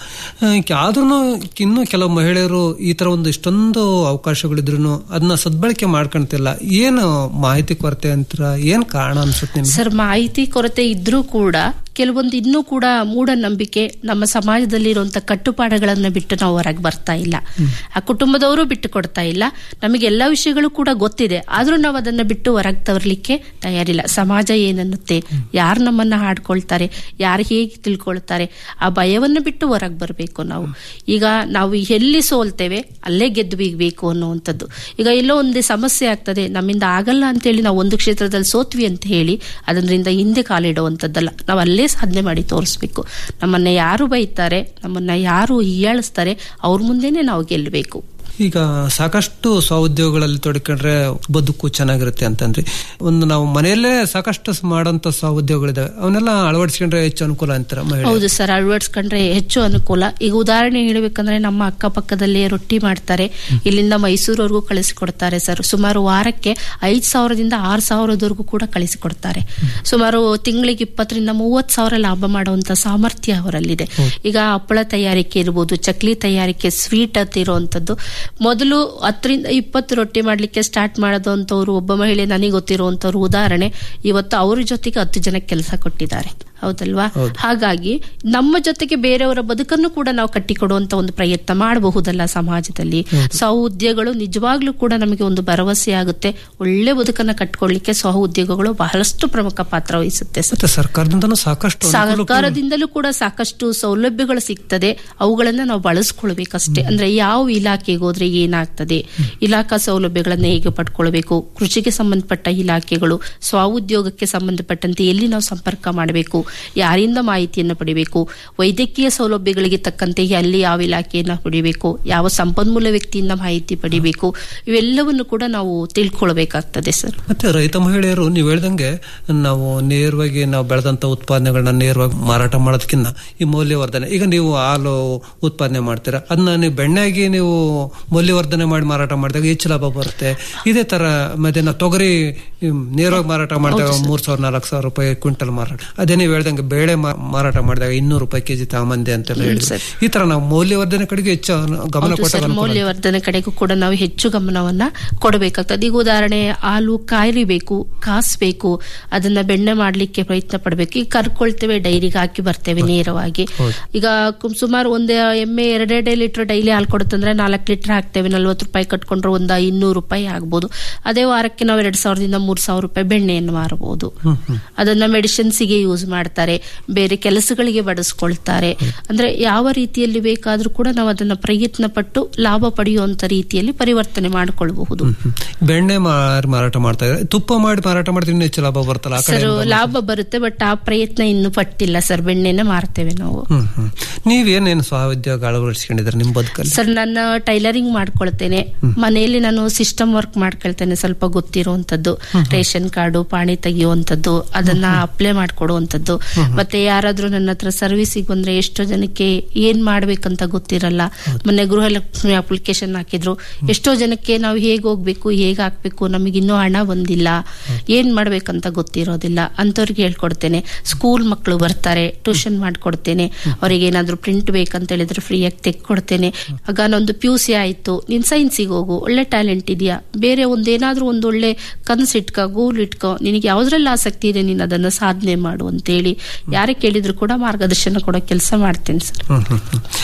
ಆದ್ರೂ ಇನ್ನೂ ಕೆಲವು ಮಹಿಳೆಯರು ಈ ತರ ಒಂದು ಇಷ್ಟೊಂದು ಅವಕಾಶಗಳಿದ್ರು ಅದನ್ನ ಸದ್ಬಳಕೆ ಮಾಡ್ಕೊಂತಿಲ್ಲ ಏನು ಮಾಹಿತಿ ಕೊರತೆ ಅಂತೀರ ಏನ್ ಕಾರಣ ಅನ್ಸುತ್ತೆ ನಿಮ್ಗೆ ಸರ್ ಮಾಹಿತಿ ಕೊರತೆ ಇದ್ರೂ ಕೂಡ ಕೆಲವೊಂದು ಇನ್ನೂ ಕೂಡ ಮೂಢನಂಬಿಕೆ ನಮ್ಮ ಸಮಾಜದಲ್ಲಿರುವಂತ ಕಟ್ಟುಪಾಡುಗಳನ್ನ ಬಿಟ್ಟು ನಾವು ಹೊರಗೆ ಬರ್ತಾ ಇಲ್ಲ ಆ ಕುಟುಂಬದವರು ಬಿಟ್ಟು ಕೊಡ್ತಾ ಇಲ್ಲ ನಮಗೆ ಎಲ್ಲಾ ವಿಷಯಗಳು ಕೂಡ ಗೊತ್ತಿದೆ ಆದ್ರೂ ನಾವು ಅದನ್ನ ಬಿಟ್ಟು ಹೊರಗೆ ತರಲಿಕ್ಕೆ ತಯಾರಿಲ್ಲ ಸಮಾಜ ಏನನ್ನುತ್ತೆ ಯಾರು ನಮ್ಮನ್ನ ಹಾಡ್ಕೊಳ್ತಾರೆ ಯಾರು ಹೇಗೆ ತಿಳ್ಕೊಳ್ತಾರೆ ಆ ಭಯವನ್ನ ಬಿಟ್ಟು ಹೊರಗೆ ಬರಬೇಕು ನಾವು ಈಗ ನಾವು ಎಲ್ಲಿ ಸೋಲ್ತೇವೆ ಅಲ್ಲೇ ಗೆದ್ದು ಬೀಗಬೇಕು ಅನ್ನುವಂಥದ್ದು ಈಗ ಎಲ್ಲೋ ಒಂದು ಸಮಸ್ಯೆ ಆಗ್ತದೆ ನಮ್ಮಿಂದ ಆಗಲ್ಲ ಅಂತೇಳಿ ನಾವು ಒಂದು ಕ್ಷೇತ್ರದಲ್ಲಿ ಸೋತ್ವಿ ಅಂತ ಹೇಳಿ ಅದರಿಂದ ಹಿಂದೆ ಕಾಲಿಡುವಂಥದ್ದಲ್ಲ ನಾವು ಅಲ್ಲೇ ಸಾಧನೆ ಮಾಡಿ ತೋರಿಸ್ಬೇಕು ನಮ್ಮನ್ನ ಯಾರು ಬೈತಾರೆ ನಮ್ಮನ್ನ ಯಾರು ಹೀಯಾಳಿಸ್ತಾರೆ ಅವ್ರ ಮುಂದೆನೆ ನಾವು ಗೆಲ್ಲಬೇಕು ಈಗ ಸಾಕಷ್ಟು ಸ್ವಉದ್ಯೋಗಗಳಲ್ಲಿ ತೊಡ್ಕೊಂಡ್ರೆ ಬದುಕು ಚೆನ್ನಾಗಿರುತ್ತೆ ಅಂತಂದ್ರಿ ಒಂದು ನಾವು ಮನೆಯಲ್ಲೇ ಸಾಕಷ್ಟು ಮಾಡೋಂಥ ಸ್ವಉದ್ಯೋಗಗಳಿದಾವೆ ಅವನ್ನೆಲ್ಲ ಅಳವಡಿಸ್ಕೊಂಡ್ರೆ ಹೆಚ್ಚು ಅನುಕೂಲ ಅಂತಾರ ಮಹಿಳೆ ಹೌದು ಸರ್ ಅಳವಡಿಸ್ಕೊಂಡ್ರೆ ಹೆಚ್ಚು ಅನುಕೂಲ ಈಗ ಉದಾಹರಣೆ ಹೇಳ್ಬೇಕಂದ್ರೆ ನಮ್ಮ ಅಕ್ಕಪಕ್ಕದಲ್ಲಿ ರೊಟ್ಟಿ ಮಾಡ್ತಾರೆ ಇಲ್ಲಿಂದ ಮೈಸೂರವರೆಗೂ ಕಳಿಸಿಕೊಡ್ತಾರೆ ಸರ್ ಸುಮಾರು ವಾರಕ್ಕೆ ಐದ್ ಸಾವಿರದಿಂದ ಆರು ಸಾವಿರದವರೆಗೂ ಕೂಡ ಕಳಿಸಿಕೊಡ್ತಾರೆ ಸುಮಾರು ತಿಂಗಳಿಗೆ ಇಪ್ಪತ್ತರಿಂದ ಮೂವತ್ ಸಾವಿರ ಲಾಭ ಮಾಡುವಂತ ಸಾಮರ್ಥ್ಯ ಅವರಲ್ಲಿದೆ ಈಗ ಹಪ್ಪಳ ತಯಾರಿಕೆ ಇರ್ಬೋದು ಚಕ್ಲಿ ತಯಾರಿಕೆ ಸ್ವೀಟ್ ಅಂತ ಇರುವಂತದ್ದು ಮೊದಲು ಹತ್ತರಿಂದ ಇಪ್ಪತ್ತು ರೊಟ್ಟಿ ಮಾಡ್ಲಿಕ್ಕೆ ಸ್ಟಾರ್ಟ್ ಮಾಡೋದಂತವ್ರು ಒಬ್ಬ ಮಹಿಳೆ ನನಗೆ ಗೊತ್ತಿರುವಂತವ್ರು ಉದಾಹರಣೆ ಇವತ್ತು ಅವ್ರ ಜೊತೆಗೆ ಹತ್ತು ಜನಕ್ಕೆ ಕೆಲಸ ಕೊಟ್ಟಿದ್ದಾರೆ ಹೌದಲ್ವಾ ಹಾಗಾಗಿ ನಮ್ಮ ಜೊತೆಗೆ ಬೇರೆಯವರ ಬದುಕನ್ನು ಕೂಡ ನಾವು ಕಟ್ಟಿಕೊಡುವಂತ ಒಂದು ಪ್ರಯತ್ನ ಮಾಡಬಹುದಲ್ಲ ಸಮಾಜದಲ್ಲಿ ಸ್ವ ಉದ್ಯೋಗಗಳು ನಿಜವಾಗ್ಲೂ ಕೂಡ ನಮಗೆ ಒಂದು ಭರವಸೆ ಆಗುತ್ತೆ ಒಳ್ಳೆ ಬದುಕನ್ನ ಕಟ್ಕೊಳ್ಳಿಕ್ಕೆ ಸ್ವ ಉದ್ಯೋಗಗಳು ಬಹಳಷ್ಟು ಪ್ರಮುಖ ಪಾತ್ರ ವಹಿಸುತ್ತೆ ಸರ್ ಮತ್ತೆ ಸರ್ಕಾರದಿಂದನೂ ಸಾಕಷ್ಟು ಅನುಕೂಲ- ಸರ್ಕಾರದಿಂದಲೂ ಕೂಡ ಸಾಕಷ್ಟು ಸೌಲಭ್ಯಗಳು ಸಿಗ್ತದೆ ಅವುಗಳನ್ನ ನಾವು ಬಳಸ್ಕೊಳ್ಬೇಕಷ್ಟೇ ಅಂದ್ರೆ ಯಾವ ಇಲಾಖೆಗೆ ಹೋದ್ರೆ ಏನಾಗ್ತದೆ ಇಲಾಖಾ ಸೌಲಭ್ಯಗಳನ್ನ ಹೇಗೆ ಪಡ್ಕೊಳ್ಬೇಕು ಕೃಷಿಗೆ ಸಂಬಂಧಪಟ್ಟ ಇಲಾಖೆಗಳು ಸ್ವಉದ್ಯೋಗಕ್ಕೆ ಸಂಬಂಧಪಟ್ಟಂತೆ ಎಲ್ಲಿ ನಾವು ಸಂಪರ್ಕ ಮಾಡಬೇಕು ಯಾರಿಂದ ಮಾಹಿತಿಯನ್ನು ಪಡಿಬೇಕು ವೈದ್ಯಕೀಯ ಸೌಲಭ್ಯಗಳಿಗೆ ತಕ್ಕಂತೆ ಅಲ್ಲಿ ಯಾವ ಇಲಾಖೆಯನ್ನ ಪಡಿಬೇಕು ಯಾವ ಸಂಪನ್ಮೂಲ ವ್ಯಕ್ತಿಯಿಂದ ಮಾಹಿತಿ ಪಡಿಬೇಕು ಇವೆಲ್ಲವನ್ನು ಕೂಡ ನಾವು ತಿಳ್ಕೊಳ್ಬೇಕಾಗ್ತದೆ ಸರ್ ಮತ್ತೆ ರೈತ ಮಹಿಳೆಯರು ನೀವು ಹೇಳ್ದಂಗೆ ನಾವು ನೇರವಾಗಿ ನಾವು ಬೆಳೆದಂತ ಉತ್ಪಾದನೆಗಳನ್ನ ನೇರವಾಗಿ ಮಾರಾಟ ಮಾಡೋದಕ್ಕಿಂತ ಈ ಮೌಲ್ಯವರ್ಧನೆ ಈಗ ನೀವು ಹಾಲು ಉತ್ಪಾದನೆ ಮಾಡ್ತೀರಾ ಅದನ್ನ ನೀವು ಬೆಣ್ಣೆಗೆ ನೀವು ಮೌಲ್ಯವರ್ಧನೆ ಮಾಡಿ ಮಾರಾಟ ಮಾಡಿದಾಗ ಹೆಚ್ಚು ಲಾಭ ಬರುತ್ತೆ ಇದೇ ತರ ಮತ್ತೆ ನಾವು ತೊಗರಿ ಹ್ಮ್, ನೇರವಾಗಿ ಮಾರಾಟ ಮಾಡಿದಾಗ ಮೂರ್ ಸಾವಿರ ನಾಲ್ಕು ಸಾವಿರ ರೂಪಾಯಿ ಕ್ವಿಂಟಲ್ ಮಾರಾಟ ಅದೇ ನೀವು ಹೇಳ್ದಂಗೆ ಬೇಳೆ ಮಾ- ಮಾರಾಟ ಮಾಡಿದಾಗ ಇನ್ನೂರು ರೂಪಾಯಿ ಕೆಜಿ ತಾಮಂದೆ ಅಂತೆಲ್ಲ ಹೇಳಿದ್ರೆ ಈ ತರ ನಾವು ಮೌಲ್ಯವರ್ಧನೆ ಕಡೆಗೆ ಹೆಚ್ಚು ಗಮನ ಹೌದು ಕೊಟ್ಟಾಗ ಸರ್ ಅನುಕೂಲ. ಮೌಲ್ಯವರ್ಧನೆ ಕಡೆಗೂ ಕೂಡ ನಾವು ಹೆಚ್ಚು ಗಮನವನ್ನ ಕೊಡಬೇಕಾಗ್ತದೆ ಈಗ ಉದಾಹರಣೆ ಹಾಲು ಕಾಯಲಿಬೇಕು ಕಾಸ್ಬೇಕು ಅದನ್ನ ಬೆಣ್ಣೆ ಮಾಡ್ಲಿಕ್ಕೆ ಪ್ರಯತ್ನ ಪಡಬೇಕು ಈಗ ಕರ್ಕೊಳ್ತೇವೆ ಡೈರಿಗೆ ಹಾಕಿ ಬರ್ತೇವೆ ನೇರವಾಗಿ ಈಗ ಕು- ಸುಮಾರು ಒಂದು ಎಮ್ಮೆ ಎರಡೆರಡೇ ಲೀಟರ್ ಡೈಲಿ ಹಾಲು ಕೊಡುತ್ತಂದ್ರೆ ನಾಲ್ಕು ಲೀಟರ್ ಹಾಕ್ತೇವೆ ನಲ್ವತ್ತು ರೂಪಾಯಿ ಕಟ್ಕೊಂಡ್ರೆ ಒಂದು ಇನ್ನೂರು ರೂಪಾಯಿ ಆಗ್ಬೋದು ಅದೇ ವಾರಕ್ಕೆ ನಾವು ಎರಡ್ ಸಾವಿರದಿಂದ ಮೂರ್ ಸಾವಿರ ರೂಪಾಯಿ ಬೆಣ್ಣೆಯನ್ನು ಮಾರಬಹುದು ಅದನ್ನ ಮೆಡಿಸಿನ್ಸಿಗೆ ಯೂಸ್ ಮಾಡ್ತಾರೆ ಬೇರೆ ಕೆಲಸಗಳಿಗೆ ಬಳಸ್ಕೊಳ್ತಾರೆ ಅಂದ್ರೆ ಯಾವ ರೀತಿಯಲ್ಲಿ ಬೇಕಾದ್ರೂ ಕೂಡ ನಾವು ಅದನ್ನ ಪ್ರಯತ್ನ ಪಟ್ಟು ಲಾಭ ಪಡೆಯುವಂತ ರೀತಿಯಲ್ಲಿ ಪರಿವರ್ತನೆ ಮಾಡಿಕೊಳ್ಳಬಹುದು ಹ್ಮ್. ಬೆಣ್ಣೆ ಮಾರಿ ಮಾರಾಟ ಮಾಡ್ತಾ ಇದ್ದಾರೆ ತುಪ್ಪ ಮಾಡಿ ಮಾರಾಟ ಮಾಡಿದ್ರೆ ಇನ್ನೂ ಹೆಚ್ಚು ಲಾಭ ಬರ್ತಲ್ಲ ಆ ಕಡೆ ಸರ್ ಲಾಭ ಬರುತ್ತೆ ಬಟ್ ಆ ಪ್ರಯತ್ನ ಇನ್ನು ಪಟ್ಟಿಲ್ಲ ಸರ್ ಬೆಣ್ಣೆನ ಮಾರ್ತೇವೆ ನಾವು ಹ್ಮ್ ಹ್ಮ್ ನೀವೇನೇನು ಸ್ವಉದ್ಯೋಗ ಅಳವಡಿಸ್ಕೊಂಡಿದ್ರೆ ನಿಮ್ ಬದುಕಲ್ಲಿ ಸರ್ ನನ್ನ ಟೈಲರಿಂಗ್ ಮಾಡ್ಕೊಳ್ತೇನೆ ಮನೆಯಲ್ಲಿ ನಾನು ಸಿಸ್ಟಮ್ ವರ್ಕ್ ಮಾಡ್ಕೊಳ್ತೇನೆ ಸ್ವಲ್ಪ ಗೊತ್ತಿರುವಂತದ್ದು ರೇಷನ್ ಕಾರ್ಡು ಪಾಣಿ ತೆಗೆಯುವಂತದ್ದು ಅದನ್ನ ಅಪ್ಲೈ ಮಾಡ್ಕೊಡುವಂತದ್ದು ಮತ್ತೆ ಯಾರಾದ್ರೂ ನನ್ನ ಹತ್ರ ಸರ್ವಿಸಿಗೆ ಬಂದ್ರೆ ಎಷ್ಟೋ ಜನಕ್ಕೆ ಏನ್ ಮಾಡ್ಬೇಕಂತ ಗೊತ್ತಿರಲ್ಲ ಮೊನ್ನೆ ಗೃಹಲಕ್ಷ್ಮಿ ಅಪ್ಲಿಕೇಶನ್ ಹಾಕಿದ್ರು ಎಷ್ಟೋ ಜನಕ್ಕೆ ನಾವು ಹೇಗ್ ಹೋಗ್ಬೇಕು ಹೇಗ್ ಹಾಕ್ಬೇಕು ನಮಗೆ ಇನ್ನೂ ಹಣ ಬಂದಿಲ್ಲ ಏನ್ ಮಾಡ್ಬೇಕಂತ ಗೊತ್ತಿರೋದಿಲ್ಲ ಅಂತವ್ರಿಗೆ ಹೇಳ್ಕೊಡ್ತೇನೆ ಸ್ಕೂಲ್ ಮಕ್ಕಳು ಬರ್ತಾರೆ ಟ್ಯೂಷನ್ ಮಾಡ್ಕೊಡ್ತೇನೆ ಅವರಿಗೆ ಏನಾದ್ರು ಪ್ರಿಂಟ್ ಬೇಕಂತ ಹೇಳಿದ್ರೆ ಫ್ರೀಯಾಗಿ ತೆಕ್ಕೊಡ್ತೇನೆ ಆಗ ನಂದು ಪಿ ಯು ಸಿ ಆಯ್ತು ನೀನ್ ಸೈನ್ಸಿಗೆ ಹೋಗು ಒಳ್ಳೆ ಟ್ಯಾಲೆಂಟ್ ಇದೆಯಾ ಬೇರೆ ಒಂದೇನಾದ್ರೂ ಒಂದು ಒಳ್ಳೆ ಕನಸು ಇಟ್ಕೋ ಗೋಲ್ ಇಟ್ಕೋ ನಿನಗೆ ಯಾವ್ದ್ರಲ್ಲಿ ಆಸಕ್ತಿ ಇದೆ ನೀನು ಅದನ್ನ ಸಾಧನೆ ಮಾಡು ಅಂತೇಳಿ ಯಾರೇ ಕೇಳಿದ್ರು ಕೂಡ ಮಾರ್ಗದರ್ಶನ ಕೊಡೋ ಕೆಲಸ ಮಾಡ್ತೇನೆ ಸರ್ ಹ್ಮ್ ಹ್ಮ್ ಹ್ಮ್.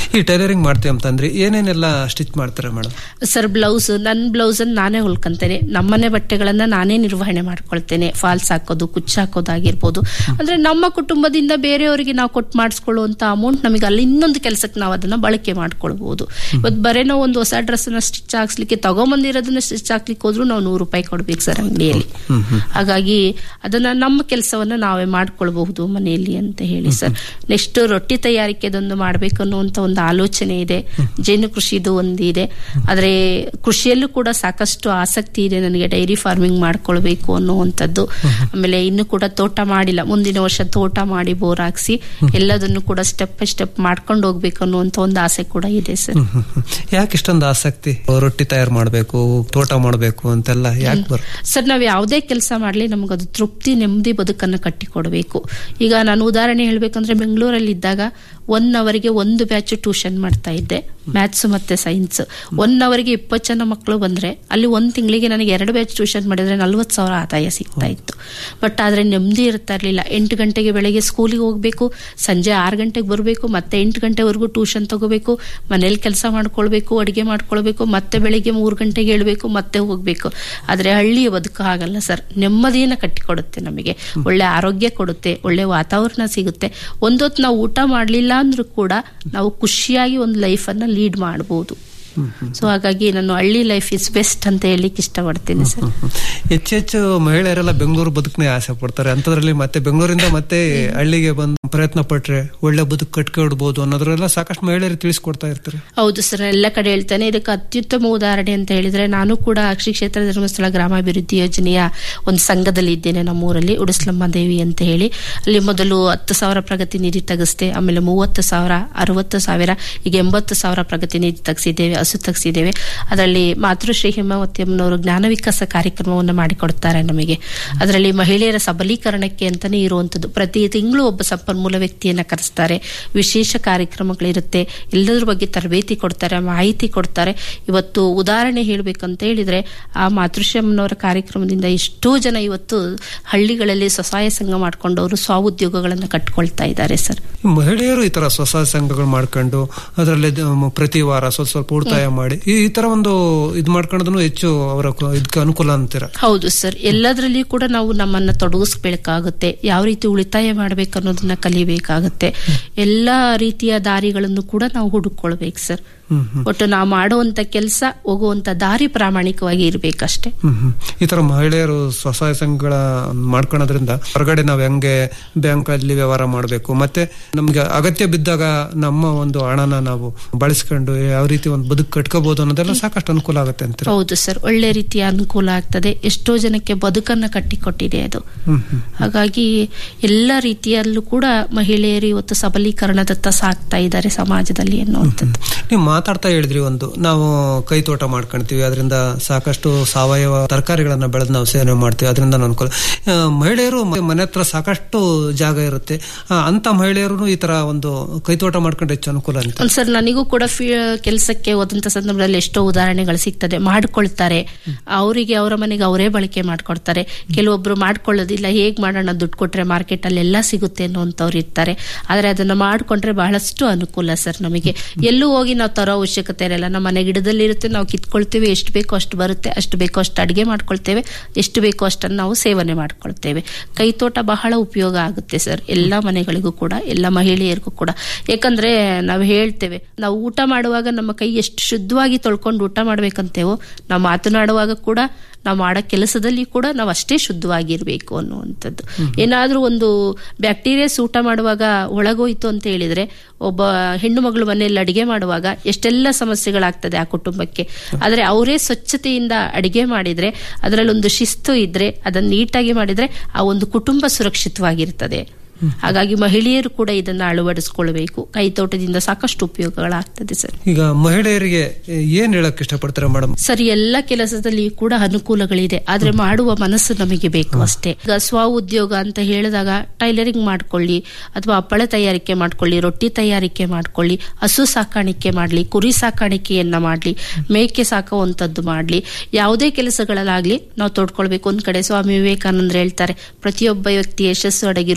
ಈ ಟೈಲರಿಂಗ್ ಮಾಡ್ತೀವಿ ಅಂತಂದ್ರೆ ಏನೇನೆಲ್ಲ ಸ್ಟಿಚ್ ಮಾಡ್ತಾರೆ ಮೇಡಮ್ ಸರ್ ಬ್ಲೌಸ್ ನನ್ನ ಬ್ಲೌಸ್ ಅನ್ನು ನಾನೇ ಹೊಲ್ಕೊಂತೇನೆ ನಮ್ಮನೆ ಬಟ್ಟೆಗಳನ್ನ ನಾನೇ ನಿರ್ವಹಣೆ ಮಾಡ್ಕೊಳ್ತೇನೆ ಫಾಲ್ಸ್ ಹಾಕೋದು ಕುಚ್ಚ ಹಾಕೋದಾಗಿರ್ಬೋದು ಅಂದ್ರೆ ನಮ್ಮ ಕುಟುಂಬದಿಂದ ಬೇರೆಯವರಿಗೆ ನಾವು ಕೊಟ್ಟು ಮಾಡಿಸ್ಕೊಳ್ಳುವಂತ ಅಮೌಂಟ್ ನಮಗೆ ಅಲ್ಲಿ ಇನ್ನೊಂದು ಕೆಲಸಕ್ಕೆ ನಾವು ಅದನ್ನ ಬಳಕೆ ಮಾಡ್ಕೊಳ್ಬಹುದು ಇವತ್ತು ಬರೇ ನಾವು ಒಂದು ಹೊಸ ಡ್ರೆಸ್ ಅನ್ನ ಸ್ಟಿಚ್ ಹಾಕ್ಸ್ಲಿಕ್ಕೆ ತಗೊಂಬಂದಿರೋದನ್ನ ಸ್ಟಿಚ್ ಹಾಕ್ಲಿಕ್ಕೆ ಹೋದ್ರು ನಾವು ನೂರು ರೂಪಾಯಿ ಕೊಡ್ಬೇಕು ಸರ್ ಅಂಗಡಿಯಲ್ಲಿ ಹಾಗಾಗಿ ಅದನ್ನ ನಮ್ಮ ಕೆಲಸವನ್ನ ನಾವೇ ಮಾಡ್ಕೊಳ್ಬಹುದು ಮನೆಯಲ್ಲಿ ಅಂತ ಹೇಳಿ ಸರ್ ನೆಕ್ಸ್ಟ್ ರೊಟ್ಟಿ ತಯಾರಿಕೆದೊಂದು ಮಾಡ್ಬೇಕು ಅನ್ನುವಂತ ಒಂದು ಆಲೋಚನೆ ಇದೆ ಜೇನು ಕೃಷಿದು ಒಂದು ಇದೆ ಆದ್ರೆ ಕೃಷಿಯಲ್ಲೂ ಕೂಡ ಸಾಕಷ್ಟು ಆಸಕ್ತಿ ಇದೆ ನನಗೆ ಡೈರಿ ಫಾರ್ಮಿಂಗ್ ಮಾಡ್ಕೊಳ್ಬೇಕು ಅನ್ನುವಂಥದ್ದು ಆಮೇಲೆ ಇನ್ನು ಕೂಡ ತೋಟ ಮಾಡಿಲ್ಲ ಮುಂದಿನ ವರ್ಷ ತೋಟ ಮಾಡಿ ಬೋರ್ ಹಾಕ್ಸಿ ಎಲ್ಲದನ್ನು ಕೂಡ ಸ್ಟೆಪ್ ಬೈ ಸ್ಟೆಪ್ ಮಾಡ್ಕೊಂಡು ಹೋಗ್ಬೇಕು ಅನ್ನುವಂತ ಒಂದು ಆಸೆ ಕೂಡ ಇದೆ ಸರ್ ಯಾಕೆ ಇಷ್ಟೊಂದು ಆಸಕ್ತಿ ರೊಟ್ಟಿ ತಯಾರು ಮಾಡಬೇಕು ತೋಟ ಮಾಡಬೇಕು ಅಂತೆಲ್ಲ ಯಾಕೆ ಬರ್ ಸರ್ ನಾವು ಯಾವುದೇ ಕೆಲಸ ಮಾಡಲಿ ನಮಗದು ತೃಪ್ತಿ ನೆಮ್ಮದಿ ಬದುಕನ್ನು ಕಟ್ಟಿಕೊಡ್ಬೇಕು ಈಗ ನಾನು ಉದಾಹರಣೆ ಹೇಳ್ಬೇಕಂದ್ರೆ ಬೆಂಗಳೂರಲ್ಲಿ ಇದ್ದಾಗ ಒನ್ ಅವರ್ಗೆ ಒಂದು ಬ್ಯಾಚ್ ಟ್ಯೂಷನ್ ಮಾಡ್ತಾ ಇದ್ದೆ ಮ್ಯಾಥ್ಸ್ ಮತ್ತೆ ಸೈನ್ಸ್ ಒನ್ ಅವರ್ಗೆ ಇಪ್ಪತ್ತು ಜನ ಮಕ್ಕಳು ಬಂದ್ರೆ ಅಲ್ಲಿ ಒಂದ್ ತಿಂಗಳಿಗೆ ನನಗೆ ಎರಡು ಬ್ಯಾಚ್ ಟ್ಯೂಷನ್ ಮಾಡಿದ್ರೆ ನಲ್ವತ್ತು ಸಾವಿರ ಆದಾಯ ಸಿಗ್ತಾ ಇತ್ತು ಬಟ್ ಆದ್ರೆ ನೆಮ್ಮದಿ ಇರ್ತಾ ಇರ್ಲಿಲ್ಲ ಎಂಟು ಗಂಟೆಗೆ ಬೆಳಗ್ಗೆ ಸ್ಕೂಲಿಗೆ ಹೋಗ್ಬೇಕು ಸಂಜೆ ಆರು ಗಂಟೆಗೆ ಬರಬೇಕು ಮತ್ತೆ ಎಂಟು ಗಂಟೆವರೆಗೂ ಟ್ಯೂಷನ್ ತಗೋಬೇಕು ಮನೇಲಿ ಕೆಲಸ ಮಾಡ್ಕೊಳ್ಬೇಕು ಅಡಿಗೆ ಮಾಡ್ಕೊಳ್ಬೇಕು ಮತ್ತೆ ಬೆಳಿಗ್ಗೆ ಮೂರು ಗಂಟೆಗೆ ಹೇಳ್ಬೇಕು ಮತ್ತೆ ಹೋಗ್ಬೇಕು ಆದ್ರೆ ಹಳ್ಳಿಯ ಬದುಕು ಹಾಗಲ್ಲ ಸರ್ ನೆಮ್ಮದಿಯನ್ನ ಕಟ್ಟಿಕೊಡುತ್ತೆ ನಮಗೆ ಒಳ್ಳೆ ಆರೋಗ್ಯ ಕೊಡುತ್ತೆ ಒಳ್ಳೆ ವಾತಾವರಣ ಸಿಗುತ್ತೆ ಒಂದೊತ್ತು ನಾವು ಊಟ ಮಾಡಲಿಲ್ಲ ಅಂದ್ರೂ ಕೂಡ ನಾವು ಖುಷಿಯಾಗಿ ಒಂದು ಲೈಫ್ ಅನ್ನ ಲೀಡ್ ಮಾಡಬಹುದು ಸೊ ಹಾಗಾಗಿ ನಾನು ಹಳ್ಳಿ ಲೈಫ್ ಇಸ್ ಬೆಸ್ಟ್ ಅಂತ ಹೇಳಿಕ್ಕೆ ಇಷ್ಟಪಡ್ತೀನಿ ಸರ್ ಹೆಚ್ಚು ಹೆಚ್ಚು ಮಹಿಳೆಯರೆಲ್ಲ ಬೆಂಗಳೂರು ಬದುಕನೇ ಆಸೆ ಪಡ್ತಾರೆ ಅಂತದ್ರಲ್ಲಿ ಮತ್ತೆ ಬೆಂಗಳೂರಿಂದ ಮತ್ತೆ ಹಳ್ಳಿಗೆ ಬಂದು ಪ್ರಯತ್ನ ಪಟ್ರೆ ಒಳ್ಳೆ ಬದುಕು ಕಟ್ಕೊಡ್ಬೋದು ಅನ್ನೋದ್ರೆಲ್ಲ ಸಾಕಷ್ಟು ಮಹಿಳೆಯರು ತಿಳಿಸ್ಕೊಡ್ತಾ ಇರ್ತಾರೆ ಹೌದು ಸರ್ ಎಲ್ಲ ಕಡೆ ಹೇಳ್ತಾನೆ ಇದಕ್ಕೆ ಅತ್ಯುತ್ತಮ ಉದಾಹರಣೆ ಅಂತ ಹೇಳಿದ್ರೆ ನಾನು ಕೂಡ ಶ್ರೀ ಕ್ಷೇತ್ರ ಧರ್ಮಸ್ಥಳ ಗ್ರಾಮಾಭಿವೃದ್ಧಿ ಯೋಜನೆಯ ಒಂದು ಸಂಘದಲ್ಲಿ ಇದ್ದೇನೆ ನಮ್ಮೂರಲ್ಲಿ ಉಡಿಸ್ಲಮ್ಮ ದೇವಿ ಅಂತ ಹೇಳಿ ಅಲ್ಲಿ ಮೊದಲು ಹತ್ತು ಸಾವಿರ ಪ್ರಗತಿ ನಿಧಿ ತೆಗೆಸ್ದೆ ಆಮೇಲೆ ಮೂವತ್ತು ಸಾವಿರ ಅರವತ್ತು ಸಾವಿರ ಈಗ ಎಂಬತ್ತು ಸಾವಿರ ಪ್ರಗತಿ ನಿಧಿ ತೆಗೆಸಿದ್ದೇವೆ ಹಸು ತೆಗೆಸಿದ್ದೇವೆ ಅದರಲ್ಲಿ ಮಾತೃಶ್ರೀ ಹೇಮಾವತಿ ಅಮ್ಮನವರು ಜ್ಞಾನ ವಿಕಾಸ ಕಾರ್ಯಕ್ರಮವನ್ನು ಮಾಡಿಕೊಡ್ತಾರೆ ನಮಗೆ ಅದರಲ್ಲಿ ಮಹಿಳೆಯರ ಸಬಲೀಕರಣಕ್ಕೆ ಅಂತಾನೆ ಇರುವಂತದ್ದು ಪ್ರತಿ ತಿಂಗಳು ಒಬ್ಬ ಸಂಪನ್ಮೂಲ ವ್ಯಕ್ತಿಯನ್ನ ಕರೆಸ್ತಾರೆ ವಿಶೇಷ ಕಾರ್ಯಕ್ರಮಗಳಿರುತ್ತೆ ಎಲ್ಲದ್ರ ಬಗ್ಗೆ ತರಬೇತಿ ಕೊಡ್ತಾರೆ ಮಾಹಿತಿ ಕೊಡ್ತಾರೆ ಇವತ್ತು ಉದಾಹರಣೆ ಹೇಳ್ಬೇಕಂತ ಹೇಳಿದ್ರೆ ಆ ಮಾತೃಶ್ರೀ ಕಾರ್ಯಕ್ರಮದಿಂದ ಎಷ್ಟೋ ಜನ ಇವತ್ತು ಹಳ್ಳಿಗಳಲ್ಲಿ ಸ್ವಸಹಾಯ ಸಂಘ ಮಾಡ್ಕೊಂಡವರು ಸ್ವಉದ್ಯೋಗಗಳನ್ನು ಕಟ್ಕೊಳ್ತಾ ಇದ್ದಾರೆ ಸರ್ ಈ ಮಹಿಳೆಯರು ಈ ತರ ಸ್ವಸಹಾಯ ಸಂಘಗಳು ಮಾಡ್ಕೊಂಡು ಅದರಲ್ಲಿ ದ- ಪ್ರತಿ ವಾರ ಸ್ವಲ್ಪ ಸ್ವಲ್ಪ ಉಳಿತಾಯ ಮಾಡಿ ಈ ಈ ತರ ಒಂದು ಇದ್ ಮಾಡ್ಕೊಳ್ಳೋದನ್ನು ಹೆಚ್ಚು ಅವರ ಕ- ಇದಕ್ಕೆ ಅನುಕೂಲ ಅಂತೀರ ಹೌದು ಸರ್ ಎಲ್ಲದರಲ್ಲಿ ಕೂಡ ನಾವು ನಮ್ಮನ್ನ ತೊಡಗಿಸ್ಬೇಕಾಗುತ್ತೆ ಯಾವ ರೀತಿ ಉಳಿತಾಯ ಮಾಡ್ಬೇಕು ಅನ್ನೋದನ್ನ ಕಲಿಬೇಕಾಗುತ್ತೆ ಎಲ್ಲಾ ರೀತಿಯ ದಾರಿಗಳನ್ನು ಕೂಡ ನಾವು ಹುಡುಕೊಳ್ಬೇಕು ಸರ್ ಹ್ಮ್ ಹ್ಮ್ ಒಟ್ಟು ನಾವು ಮಾಡುವಂತ ಕೆಲಸ ಹೋಗುವಂತ ದಾರಿ ಪ್ರಾಮಾಣಿಕವಾಗಿ ಇರ್ಬೇಕಷ್ಟೇ ಹ್ಮ್ ಹ್ಮ್. ಈ ತರ ಮಹಿಳೆಯರು ಸ್ವಸಹಾಯ ಸಂಘಗಳ ಮಾಡ್ಕೊಳ್ಳೋದ್ರಿಂದ ಹೊರಗಡೆ ನಾವ್ ಹೆಂಗೆ ಬ್ಯಾಂಕ್ ಅಲ್ಲಿ ವ್ಯವಹಾರ ಮಾಡಬೇಕು ಮತ್ತೆ ನಮ್ಗೆ ಅಗತ್ಯ ಬಿದ್ದಾಗ ನಮ್ಮ ಒಂದು ಹಣನ ನಾವು ಬಳಸ್ಕೊಂಡು ಯಾವ ರೀತಿ ಒಂದು ಬದುಕು ಕಟ್ಕೋಬಹುದು ಅನ್ನೋದೆಲ್ಲ ಸಾಕಷ್ಟು ಅನುಕೂಲ ಆಗುತ್ತೆ ಅಂತೀರ ಹೌದು ಸರ್ ಒಳ್ಳೆ ರೀತಿಯ ಅನುಕೂಲ ಆಗ್ತದೆ ಎಷ್ಟೋ ಜನಕ್ಕೆ ಬದುಕನ್ನ ಕಟ್ಟಿಕೊಟ್ಟಿದೆ ಅದು ಹ್ಮ್ ಹ್ಮ್ ಹಾಗಾಗಿ ಎಲ್ಲ ರೀತಿಯಲ್ಲೂ ಕೂಡ ಮಹಿಳೆಯರು ಇವತ್ತು ಸಬಲೀಕರಣದತ್ತ ಸಾಕ್ತಾ ಇದ್ದಾರೆ ಸಮಾಜದಲ್ಲಿ ಅನ್ನುವಂಥದ್ದು ನೀವು ಮಾತಾಡ್ತಾ ಹೇಳಿದ್ರಿ ಒಂದು ನಾವು ಕೈ ತೋಟ ಮಾಡ್ಕೊಂತೀವಿ ಅದರಿಂದ ಸಾಕಷ್ಟು ಸಾವಯವ ತರಕಾರಿಗಳನ್ನ ಬೆಳೆದು ನಾವು ಸೇವನೆ ಮಾಡ್ತೀವಿ ಅದರಿಂದ ಅನುಕೂಲ ಆ, ಮಹಿಳೆಯರು ಮ- ಮನೆ ಹತ್ರ ಸಾಕಷ್ಟು ಜಾಗ ಇರುತ್ತೆ ಆ, ಅಂತ ಮಹಿಳೆಯರು ಈ ತರ ಒಂದು ಕೈ ತೋಟ ಮಾಡ್ಕೊಂಡು ಹೆಚ್ಚು ಅನುಕೂಲ ಅಂತ ಒಂದ್ ಸರ್ ನನಗೂ ಕೂಡ ಕೆಲಸಕ್ಕೆ ಹೋದಂತ ಸಂದರ್ಭದಲ್ಲಿ ಎಷ್ಟೋ ಉದಾಹರಣೆಗಳು ಸಿಗ್ತದೆ ಮಾಡ್ಕೊಳ್ತಾರೆ ಅವರಿಗೆ ಅವರ ಮನೆಗೆ ಅವರೇ ಬಳಕೆ ಮಾಡ್ಕೊಡ್ತಾರೆ ಕೆಲವೊಬ್ರು ಮಾಡ್ಕೊಳ್ಳೋದಿಲ್ಲ ಹೇಗ್ ಮಾಡೋಣ ದುಡ್ಡು ಕೊಟ್ರೆ ಮಾರ್ಕೆಟ್ ಅಲ್ಲಿ ಎಲ್ಲ ಸಿಗುತ್ತೆ ಅನ್ನುವಂಥವ್ರು ಇರ್ತಾರೆ ಆದ್ರೆ ಅದನ್ನ ಮಾಡ್ಕೊಂಡ್ರೆ ಬಹಳಷ್ಟು ಅನುಕೂಲ ಸರ್ ನಮಗೆ ಎಲ್ಲೂ ಹೋಗಿ ನಾವು ತರೋ ಅವಶ್ಯಕತೆ ಇರಲ್ಲ ನಮ್ಮ ಮನೆ ಗಿಡದಲ್ಲಿ ಇರುತ್ತೆ ನಾವು ಕಿತ್ಕೊಳ್ತೇವೆ ಎಷ್ಟು ಬೇಕೋ ಅಷ್ಟು ಬರುತ್ತೆ ಅಷ್ಟು ಬೇಕೋ ಅಷ್ಟು ಅಡಿಗೆ ಮಾಡ್ಕೊಳ್ತೇವೆ ಎಷ್ಟು ಬೇಕೋ ಅಷ್ಟನ್ನು ನಾವು ಸೇವನೆ ಮಾಡ್ಕೊಳ್ತೇವೆ ಕೈ ತೋಟ ಬಹಳ ಉಪಯೋಗ ಆಗುತ್ತೆ ಸರ್ ಎಲ್ಲ ಮನೆಗಳಿಗೂ ಕೂಡ ಎಲ್ಲ ಮಹಿಳೆಯರಿಗೂ ಕೂಡ ಯಾಕಂದ್ರೆ ನಾವು ಹೇಳ್ತೇವೆ ನಾವು ಊಟ ಮಾಡುವಾಗ ನಮ್ಮ ಕೈ ಎಷ್ಟು ಶುದ್ಧವಾಗಿ ತೊಳ್ಕೊಂಡು ಊಟ ಮಾಡ್ಬೇಕಂತೇವೋ ನಾವು ಮಾತನಾಡುವಾಗ ಕೂಡ ನಾವು ಮಾಡೋ ಕೆಲಸದಲ್ಲಿ ಕೂಡ ನಾವು ಅಷ್ಟೇ ಶುದ್ಧವಾಗಿರ್ಬೇಕು ಅನ್ನುವಂಥದ್ದು ಏನಾದ್ರೂ ಒಂದು ಬ್ಯಾಕ್ಟೀರಿಯಾಸ್ ಊಟ ಮಾಡುವಾಗ ಒಳಗೋಯ್ತು ಅಂತ ಹೇಳಿದ್ರೆ ಒಬ್ಬ ಹೆಣ್ಣು ಮಗಳು ಮನೆಯಲ್ಲಿ ಅಡಿಗೆ ಮಾಡುವಾಗ ಎಷ್ಟೆಲ್ಲ ಸಮಸ್ಯೆಗಳಾಗ್ತದೆ ಆ ಕುಟುಂಬಕ್ಕೆ ಆದ್ರೆ ಅವರೇ ಸ್ವಚ್ಛತೆಯಿಂದ ಅಡಿಗೆ ಮಾಡಿದ್ರೆ ಅದರಲ್ಲಿ ಒಂದು ಶಿಸ್ತು ಇದ್ರೆ ಅದನ್ನ ನೀಟಾಗಿ ಮಾಡಿದ್ರೆ ಆ ಒಂದು ಕುಟುಂಬ ಸುರಕ್ಷಿತವಾಗಿರ್ತದೆ ಹಾಗಾಗಿ ಮಹಿಳೆಯರು ಕೂಡ ಇದನ್ನ ಅಳವಡಿಸ್ಕೊಳ್ಬೇಕು ಕೈತೋಟದಿಂದ ಸಾಕಷ್ಟು ಉಪಯೋಗಗಳಾಗ್ತದೆ ಸರ್ ಈಗ ಮಹಿಳೆಯರಿಗೆ ಏನ್ ಹೇಳಕ್ ಇಷ್ಟಪಡ್ತಾರೆ ಮೇಡಮ್ ಸರಿ ಎಲ್ಲ ಕೆಲಸದಲ್ಲಿ ಕೂಡ ಅನುಕೂಲಗಳಿದೆ ಆದ್ರೆ ಮಾಡುವ ಮನಸ್ಸು ನಮಗೆ ಬೇಕು ಅಷ್ಟೇ ಈಗ ಸ್ವ ಉದ್ಯೋಗ ಅಂತ ಹೇಳಿದಾಗ ಟೈಲರಿಂಗ್ ಮಾಡ್ಕೊಳ್ಳಿ ಅಥವಾ ಹಪ್ಪಳ ತಯಾರಿಕೆ ಮಾಡ್ಕೊಳ್ಳಿ ರೊಟ್ಟಿ ತಯಾರಿಕೆ ಮಾಡ್ಕೊಳ್ಳಿ ಹಸು ಸಾಕಾಣಿಕೆ ಮಾಡ್ಲಿ ಕುರಿ ಸಾಕಾಣಿಕೆಯನ್ನ ಮಾಡ್ಲಿ ಮೇಕೆ ಸಾಕುವಂತದ್ದು ಮಾಡ್ಲಿ ಯಾವುದೇ ಕೆಲಸಗಳಲ್ಲಾಗ್ಲಿ ನಾವು ತೊಡ್ಕೊಳ್ಬೇಕು ಒಂದ್ ಕಡೆ ಸ್ವಾಮಿ ವಿವೇಕಾನಂದ್ರ ಹೇಳ್ತಾರೆ ಪ್ರತಿಯೊಬ್ಬ ವ್ಯಕ್ತಿ ಯಶಸ್ಸು ಅಡಗಿರುವುದು ಮುತ್ತಿನ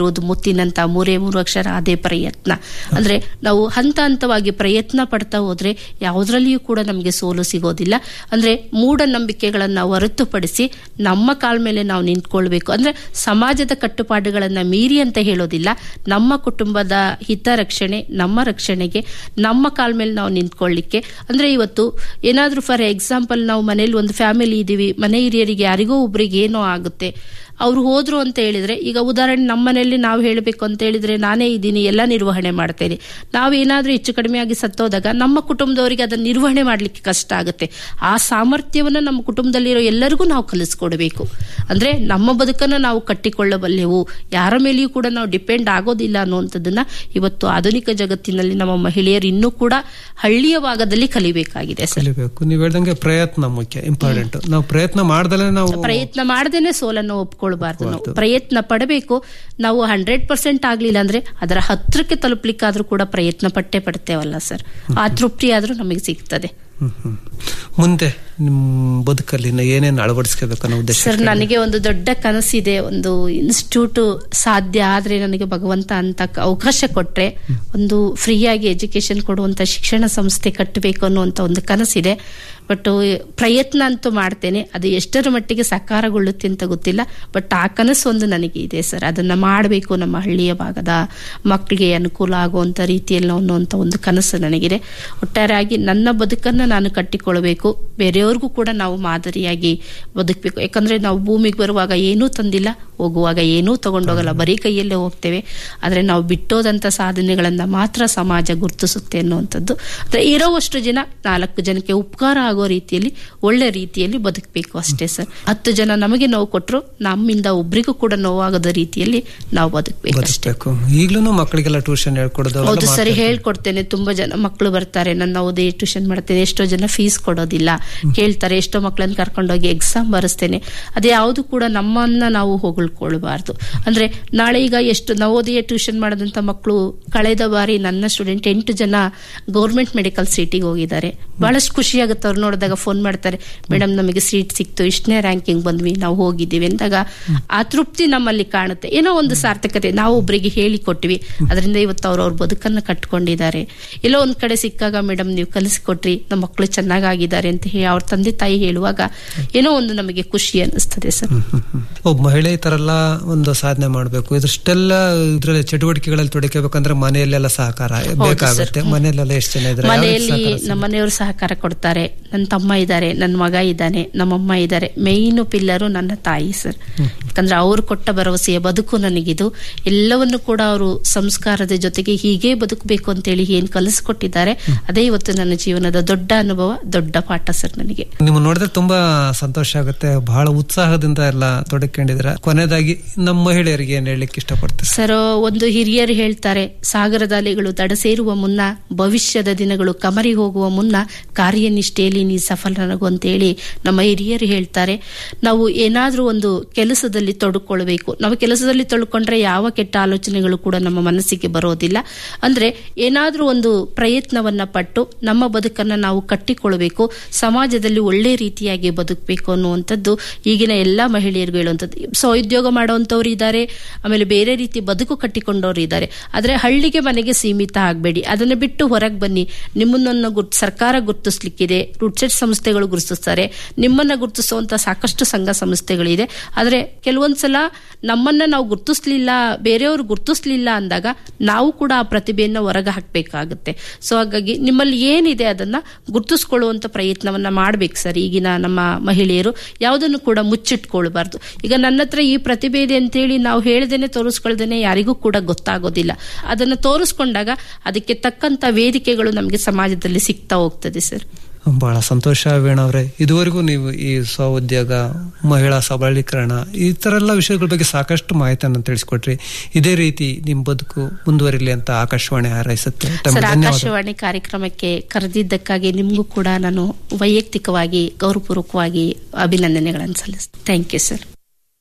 ಮಾಡ್ತೀನಂತ ಮೂರೇ ಮೂರು ಅಕ್ಷರ ಅದೇ ಪ್ರಯತ್ನ ಅಂದ್ರೆ ನಾವು ಹಂತ ಹಂತವಾಗಿ ಪ್ರಯತ್ನ ಪಡ್ತಾ ಹೋದ್ರೆ ಯಾವುದ್ರಲ್ಲಿಯೂ ಕೂಡ ನಮಗೆ ಸೋಲು ಸಿಗೋದಿಲ್ಲ ಅಂದ್ರೆ ಮೂಢನಂಬಿಕೆಗಳನ್ನ ಹೊರತುಪಡಿಸಿ ನಮ್ಮ ಕಾಲ ಮೇಲೆ ನಾವು ನಿಂತ್ಕೊಳ್ಬೇಕು ಅಂದ್ರೆ ಸಮಾಜದ ಕಟ್ಟುಪಾಡುಗಳನ್ನ ಮೀರಿ ಅಂತ ಹೇಳೋದಿಲ್ಲ ನಮ್ಮ ಕುಟುಂಬದ ಹಿತರಕ್ಷಣೆ ನಮ್ಮ ರಕ್ಷಣೆಗೆ ನಮ್ಮ ಕಾಲ ಮೇಲೆ ನಾವು ನಿಂತ್ಕೊಳ್ಳಿಕ್ಕೆ ಅಂದ್ರೆ ಇವತ್ತು ಏನಾದ್ರೂ ಫಾರ್ ಎಕ್ಸಾಂಪಲ್ ನಾವು ಮನೇಲಿ ಒಂದು ಫ್ಯಾಮಿಲಿ ಇದೀವಿ ಮನೆ ಹಿರಿಯರಿಗೆ ಯಾರಿಗೋ ಒಬ್ರಿಗೆ ಏನೋ ಆಗುತ್ತೆ ಅವ್ರು ಹೋದ್ರು ಅಂತ ಹೇಳಿದ್ರೆ ಈಗ ಉದಾಹರಣೆ ನಮ್ಮ ಮನೆಯಲ್ಲಿ ನಾವು ಹೇಳಬೇಕು ಅಂತ ಹೇಳಿದ್ರೆ ನಾನೇ ಇದ್ದೀನಿ ಎಲ್ಲ ನಿರ್ವಹಣೆ ಮಾಡ್ತೇನೆ ನಾವೇನಾದ್ರೂ ಹೆಚ್ಚು ಕಡಿಮೆ ಆಗಿ ಸತ್ತೋದಾಗ ನಮ್ಮ ಕುಟುಂಬದವರಿಗೆ ಅದನ್ನ ನಿರ್ವಹಣೆ ಮಾಡ್ಲಿಕ್ಕೆ ಕಷ್ಟ ಆಗುತ್ತೆ ಆ ಸಾಮರ್ಥ್ಯವನ್ನು ನಮ್ಮ ಕುಟುಂಬದಲ್ಲಿರೋ ಎಲ್ಲರಿಗೂ ನಾವು ಕಲಿಸ್ಕೊಡ್ಬೇಕು ಅಂದ್ರೆ ನಮ್ಮ ಬದುಕನ್ನ ನಾವು ಕಟ್ಟಿಕೊಳ್ಳಬಲ್ಲೆವು ಯಾರ ಮೇಲೆಯೂ ಕೂಡ ನಾವು ಡಿಪೆಂಡ್ ಆಗೋದಿಲ್ಲ ಅನ್ನುವಂಥದ್ದನ್ನ ಇವತ್ತು ಆಧುನಿಕ ಜಗತ್ತಿನಲ್ಲಿ ನಮ್ಮ ಮಹಿಳೆಯರು ಇನ್ನೂ ಕೂಡ ಹಳ್ಳಿಯ ಭಾಗದಲ್ಲಿ ಕಲಿಬೇಕಾಗಿದೆ ಸರ್ ಕಲಿಬೇಕು ನೀವು ಹೇಳ್ದಂಗೆ ಪ್ರಯತ್ನ ಮುಖ್ಯ ಇಂಪಾರ್ಟೆಂಟ್ ನಾವು ಪ್ರಯತ್ನ ಮಾಡ್ದಲೇ ನಾವು ಪ್ರಯತ್ನ ಮಾಡದೇನೆ ಸೋಲನ್ನು ಒಪ್ಕೊಳ್ಬಾರ್ದು ನಾವು ಪ್ರಯತ್ನ ಪಡಬೇಕು ನಾವು ಹಂಡ್ರೆಡ್ ಪರ್ಸೆಂಟ್ ಆಗ್ಲಿಲ್ಲ ಅಂದ್ರೆ ಅದರ ಹತ್ರಕ್ಕೆ ತಲುಪ್ಲಿಕ್ಕಾದ್ರೂ ಕೂಡ ಪ್ರಯತ್ನ ಪಟ್ಟೆ ಪಡ್ತೇವಲ್ಲ ಸರ್ ಆ ತೃಪ್ತಿ ಆದ್ರೂ ನಮಗೆ ಸಿಗ್ತದೆ ಹ್ಮ್, ಹ್ಮ್. ಮುಂದೆ ನಿಮ್ ಬದುಕಲ್ಲಿ ಇನ್ನು ಏನೇನು ಅಳವಡಿಸ್ಕೋಬೇಕು ಅನ್ನೋ ಉದ್ದೇಶ ಸರ್ ನನಗೆ ಒಂದು ದೊಡ್ಡ ಕನಸಿದೆ ಒಂದು ಇನ್ಸ್ಟಿಟ್ಯೂಟ್ ಸಾಧ್ಯ ಆದ್ರೆ ನನಗೆ ಭಗವಂತ ಅಂತ ಕ- ಅವಕಾಶ ಕೊಟ್ರೆ ಒಂದು ಫ್ರೀಯಾಗಿ ಎಜುಕೇಶನ್ ಕೊಡುವಂತ ಶಿಕ್ಷಣ ಸಂಸ್ಥೆ ಕಟ್ಟಬೇಕು ಅನ್ನುವಂತ ಒಂದು ಕನಸಿದೆ ಬಟ್ ಪ್ರಯತ್ನ ಅಂತೂ ಮಾಡ್ತೇನೆ ಅದು ಎಷ್ಟರ ಮಟ್ಟಿಗೆ ಸಾಕಾರಗೊಳ್ಳುತ್ತೆ ಅಂತ ಗೊತ್ತಿಲ್ಲ ಬಟ್ ಆ ಕನಸು ಒಂದು ನನಗೆ ಇದೆ ಸರ್ ಅದನ್ನ ಮಾಡಬೇಕು ನಮ್ಮ ಹಳ್ಳಿಯ ಭಾಗದ ಮಕ್ಕಳಿಗೆ ಅನುಕೂಲ ಆಗುವಂತ ರೀತಿಯಲ್ಲಿ ಅನ್ನುವಂತ ಒಂದು ಕನಸು ನನಗಿದೆ ಒಟ್ಟಾರೆಯಾಗಿ ನನ್ನ ಬದುಕನ್ನ ನಾನು ಕಟ್ಟಿಕೊಳ್ಬೇಕು ಬೇರೆಯವ್ರಿಗೂ ಕೂಡ ನಾವು ಮಾದರಿಯಾಗಿ ಬದುಕಬೇಕು ಯಾಕಂದ್ರೆ ನಾವು ಭೂಮಿಗೆ ಬರುವಾಗ ಏನೂ ತಂದಿಲ್ಲ ಹೋಗುವಾಗ ಏನೂ ತಗೊಂಡೋಗಲ್ಲ ಬರೀ ಕೈಯಲ್ಲೇ ಹೋಗ್ತೇವೆ ಆದ್ರೆ ನಾವು ಬಿಟ್ಟೋದಂತ ಸಾಧನೆಗಳನ್ನ ಮಾತ್ರ ಸಮಾಜ ಗುರುತಿಸುತ್ತೆ ಅನ್ನುವಂಥದ್ದು ಅಂದ್ರೆ ಇರೋವಷ್ಟು ಜನ ನಾಲ್ಕು ಜನಕ್ಕೆ ಉಪಕಾರ ಆಗೋ ರೀತಿಯಲ್ಲಿ ಒಳ್ಳೆ ರೀತಿಯಲ್ಲಿ ಬದುಕಬೇಕು ಅಷ್ಟೇ ಸರ್ ಹತ್ತು ಜನ ನಮಗೆ ನೋವು ಕೊಟ್ಟರು ನಮ್ಮಿಂದ ಒಬ್ರಿಗೂ ಕೂಡ ನೋವಾಗದ ರೀತಿಯಲ್ಲಿ ನಾವು ಬದುಕಬೇಕು ಅಷ್ಟೇ ಬದುಕಬೇಕು ಈಗ್ಲೂ ಮಕ್ಕಳಿಗೆಲ್ಲ ಟ್ಯೂಷನ್ ಹೇಳ್ಕೊಡೋದು ಅವೆಲ್ಲ ಹೌದು ಸರಿ ಮಾಡ್ತಾ ಹೇಳ್ಕೊಡ್ತೇನೆ ತುಂಬಾ ಜನ ಮಕ್ಕಳು ಬರ್ತಾರೆ ನನ್ನ ಓದಿ ಟ್ಯೂಷನ್ ಮಾಡ್ತೇನೆ ಎಷ್ಟೋ ಜನ ಫೀಸ್ ಕೊಡೋದಿಲ್ಲ ಕೇಳ್ತಾರೆ ಎಷ್ಟೋ ಮಕ್ಕಳನ್ನ ಕರ್ಕೊಂಡೋಗಿ ಎಕ್ಸಾಮ್ ಬರೆಸ್ತೇನೆ ಅದು ಯಾವುದು ಕೂಡ ನಮ್ಮನ್ನ ನಾವು ಹೊಗಳ್ಕೊಳ್ಬಾರ್ದು ಅಂದ್ರೆ ನಾಳೆ ಈಗ ಎಷ್ಟು ನವೋದಯ ಟ್ಯೂಷನ್ ಮಾಡದಂತ ಮಕ್ಕಳು ಕಳೆದ ಬಾರಿ ನನ್ನ ಸ್ಟೂಡೆಂಟ್ ಎಂಟು ಜನ ಗೌರ್ಮೆಂಟ್ ಮೆಡಿಕಲ್ ಸೀಟಿಗೆ ಹೋಗಿದ್ದಾರೆ ಬಹಳಷ್ಟು ಖುಷಿ ಆಗುತ್ತೆ ಅವ್ರು ನೋಡಿದಾಗ ಫೋನ್ ಮಾಡ್ತಾರೆ ಮೇಡಮ್ ನಮಗೆ ಸೀಟ್ ಸಿಕ್ತು ಇಷ್ಟನೇ ರ್ಯಾಂಕಿಂಗ್ ಬಂದ್ವಿ ನಾವು ಹೋಗಿದ್ದೀವಿ ಅಂದಾಗ ಆ ತೃಪ್ತಿ ನಮ್ಮಲ್ಲಿ ಕಾಣುತ್ತೆ ಏನೋ ಒಂದು ಸಾರ್ಥಕತೆ ನಾವು ಒಬ್ಬರಿಗೆ ಹೇಳಿ ಕೊಟ್ವಿ ಅದರಿಂದ ಇವತ್ತು ಅವ್ರು ಅವ್ರ ಬದುಕನ್ನ ಕಟ್ಕೊಂಡಿದ್ದಾರೆ ಎಲ್ಲೋ ಒಂದ್ ಕಡೆ ಸಿಕ್ಕಾಗ ಮೇಡಮ್ ನೀವು ಕಲಿಸ್ಕೊಟ್ರಿ ನಮ್ಮ ಮಕ್ಕಳು ಚೆನ್ನಾಗಿದ್ದಾರೆ ಅಂತ ಹೇಳಿ ಅವ್ರ ತಂದೆ ತಾಯಿ ಹೇಳುವಾಗ ಏನೋ ಒಂದು ನಮಗೆ ಖುಷಿ ಅನಿಸ್ತದೆ ಸರ್ ಹ್ಮ್, ಹ್ಮ್. ಒಬ್ಬ ಮಹಿಳೆ ಈ ತರ ಎಲ್ಲ ಒಂದು ಸಾಧನೆ ಮಾಡಬೇಕು ಇದ್ರಷ್ಟೆಲ್ಲ ಇದ್ರಲ್ಲಿ ಚಟುವಟಿಕೆಗಳಲ್ಲಿ ತೊಡಕಬೇಕಂದ್ರೆ ಮನೆಯಲ್ಲೆಲ್ಲ ಸಹಕಾರ ಬೇಕಾಗುತ್ತೆ ಮನೆಯಲ್ಲೆಲ್ಲ ಎಷ್ಟು ಜನ ಇದ್ರೆ ಮನೆಯಲ್ಲಿ ನಮ್ಮ ಮನೆಯವರು ಸಹಕಾರ ಕೊಡ್ತಾರೆ ನನ್ನ ತಮ್ಮ ಇದ್ದಾರೆ ನನ್ನ ಮಗ ಇದ್ದಾನೆ ನಮ್ಮಮ್ಮ ಇದ್ದಾರೆ ಮೇಯ್ನು ಪಿಲ್ಲರು ನನ್ನ ತಾಯಿ ಸರ್ ಯಾಕಂದ್ರೆ ಅವ್ರು ಕೊಟ್ಟ ಭರವಸೆಯ ಬದುಕು ನನಗಿದು ಎಲ್ಲವನ್ನು ಕೂಡ ಅವರು ಸಂಸ್ಕಾರದ ಜೊತೆಗೆ ಹೀಗೆ ಬದುಕಬೇಕು ಅಂತೇಳಿ ಏನ್ ಕಲಿಸ್ಕೊಟ್ಟಿದ್ದಾರೆ ಅದೇ ಇವತ್ತು ನನ್ನ ಜೀವನದ ದೊಡ್ಡ ಅನುಭವ ದೊಡ್ಡ ಪಾಠ ಸರ್ ನನಗೆ ನಿಮ್ಮ ನೋಡಿದ್ರೆ ತುಂಬಾ ಸಂತೋಷ ಆಗುತ್ತೆ ಬಹಳ ಉತ್ಸಾಹದಿಂದ ಎಲ್ಲ ತೊಡಕೊಂಡಿದ್ರ ಕೊನೆಯದಾಗಿ ನಮ್ಮ ಮಹಿಳೆಯರಿಗೆ ಏನ್ ಹೇಳಲಿಕ್ಕೆ ಇಷ್ಟಪಡ್ತೀರಿ ಸರ್ ಒಂದು ಹಿರಿಯರು ಹೇಳ್ತಾರೆ ಸಾಗರದ ಅಲೆಗಳು ದಡ ಸೇರುವ ಮುನ್ನ ಭವಿಷ್ಯದ ದಿನಗಳು ಕಮರಿ ಹೋಗುವ ಮುನ್ನ ಕಾರ್ಯನಿಷ್ಠೆಯಲ್ಲಿ ನೀ ಸಫಲನಾಗು ಅಂತೇಳಿ ನಮ್ಮ ಹಿರಿಯರು ಹೇಳ್ತಾರೆ ನಾವು ಏನಾದ್ರೂ ಒಂದು ಕೆಲಸದಲ್ಲಿ ತೊಡ್ಕೊಳ್ಬೇಕು ನಾವು ಕೆಲಸದಲ್ಲಿ ತೊಡ್ಕೊಂಡ್ರೆ ಯಾವ ಕೆಟ್ಟ ಆಲೋಚನೆಗಳು ಕೂಡ ನಮ್ಮ ಮನಸ್ಸಿಗೆ ಬರೋದಿಲ್ಲ ಅಂದ್ರೆ ಏನಾದ್ರೂ ಒಂದು ಪ್ರಯತ್ನವನ್ನ ಪಟ್ಟು ನಮ್ಮ ಬದುಕನ್ನ ನಾವು ಕಟ್ಟಿಕೊಳ್ಬೇಕು ಸಮಾಜದಲ್ಲಿ ಒಳ್ಳೆ ರೀತಿಯಾಗಿ ಬದುಕಬೇಕು ಅನ್ನುವಂಥದ್ದು ಈಗಿನ ಎಲ್ಲಾ ಮಹಿಳೆಯರಿಗೂ ಹೇಳುವಂಥದ್ದು ಸೊ ಉದ್ಯೋಗ ಮಾಡುವಂತವ್ರು ಇದ್ದಾರೆ ಆಮೇಲೆ ಬೇರೆ ರೀತಿ ಬದುಕು ಕಟ್ಟಿಕೊಂಡವ್ರು ಇದ್ದಾರೆ ಆದ್ರೆ ಹಳ್ಳಿಗೆ ಮನೆಗೆ ಸೀಮಿತ ಆಗಬೇಡಿ ಅದನ್ನ ಬಿಟ್ಟು ಹೊರಗೆ ಬನ್ನಿ ನಿಮ್ಮನ್ನ ಗುರ್ತ್ ಸರ್ಕಾರ ಗುರುತಿಸ್ಲಿಕ್ಕಿದೆ ರುಡ್ಸೆಟ್ ಸಂಸ್ಥೆಗಳು ಗುರುತಿಸ್ತಾರೆ ನಿಮ್ಮನ್ನ ಗುರುತಿಸುವಂತ ಸಾಕಷ್ಟು ಸಂಘ ಸಂಸ್ಥೆಗಳಿದೆ ಆದ್ರೆ ಕೆಲವೊಂದ್ಸಲ ನಮ್ಮನ್ನ ನಾವು ಗುರುತಿಸ್ಲಿಲ್ಲ ಬೇರೆಯವರು ಗುರುತಿಸ್ಲಿಲ್ಲ ಅಂದಾಗ ನಾವು ಕೂಡ ಆ ಪ್ರತಿಭೆಯನ್ನ ಹೊರಗೆ ಹಾಕ್ಬೇಕಾಗುತ್ತೆ ಸೊ ಹಾಗಾಗಿ ನಿಮ್ಮಲ್ಲಿ ಏನಿದೆ ಅದನ್ನ ಗುರುತಿಸ್ಕೊಳ್ಳುವಂತ ಪ್ರಯತ್ನವನ್ನ ಮಾಡ್ಬೇಕು ಸರ್ ಈಗಿನ ನಮ್ಮ ಮಹಿಳೆಯರು ಯಾವುದನ್ನು ಕೂಡ ಮುಚ್ಚಿಟ್ಕೊಳ್ಬಾರ್ದು ಈಗ ನನ್ನ ಹತ್ರ ಈ ಪ್ರತಿಭೆ ಇದೆ ಅಂತೇಳಿ ನಾವು ಹೇಳ್ದೇನೆ ತೋರಿಸ್ಕೊಳ್ದೇನೆ ಯಾರಿಗೂ ಕೂಡ ಗೊತ್ತಾಗೋದಿಲ್ಲ ಅದನ್ನ ತೋರಿಸ್ಕೊಂಡಾಗ ಅದಕ್ಕೆ ತಕ್ಕಂತ ವೇದಿಕೆಗಳು ನಮಗೆ ಸಮಾಜದಲ್ಲಿ ಸಿಗ್ತಾ ಹೋಗ್ತದೆ ಸರ್ ಬಹಳ ಸಂತೋಷ ವೀಣಾ ಅವರೇ ಇದುವರೆಗೂ ನೀವು ಈ ಸ್ವಉದ್ಯೋಗ ಮಹಿಳಾ ಸಬಲೀಕರಣ ಈ ತರ ಎಲ್ಲ ವಿಷಯಗಳ ಬಗ್ಗೆ ಸಾಕಷ್ಟು ಮಾಹಿತಿಯನ್ನು ತಿಳಿಸ್ಕೊಟ್ರಿ ಇದೇ ರೀತಿ ನಿಮ್ ಬದುಕು ಮುಂದುವರಿಲಿ ಅಂತ ಆಕಾಶವಾಣಿ ಹಾರೈಸುತ್ತೆ ತಮಗೆ ಸರ್ ಧನ್ಯವಾದ ಆಕಾಶವಾಣಿ ಕಾರ್ಯಕ್ರಮಕ್ಕೆ ಕರೆದಿದ್ದಕ್ಕಾಗಿ ನಿಮಗೂ ಕೂಡ ನಾನು ವೈಯಕ್ತಿಕವಾಗಿ ಗೌರವಪೂರ್ವಕವಾಗಿ ಅಭಿನಂದನೆಗಳನ್ನು ಸಲ್ಲಿಸ್ತೇನೆ ಥ್ಯಾಂಕ್ ಯು ಸರ್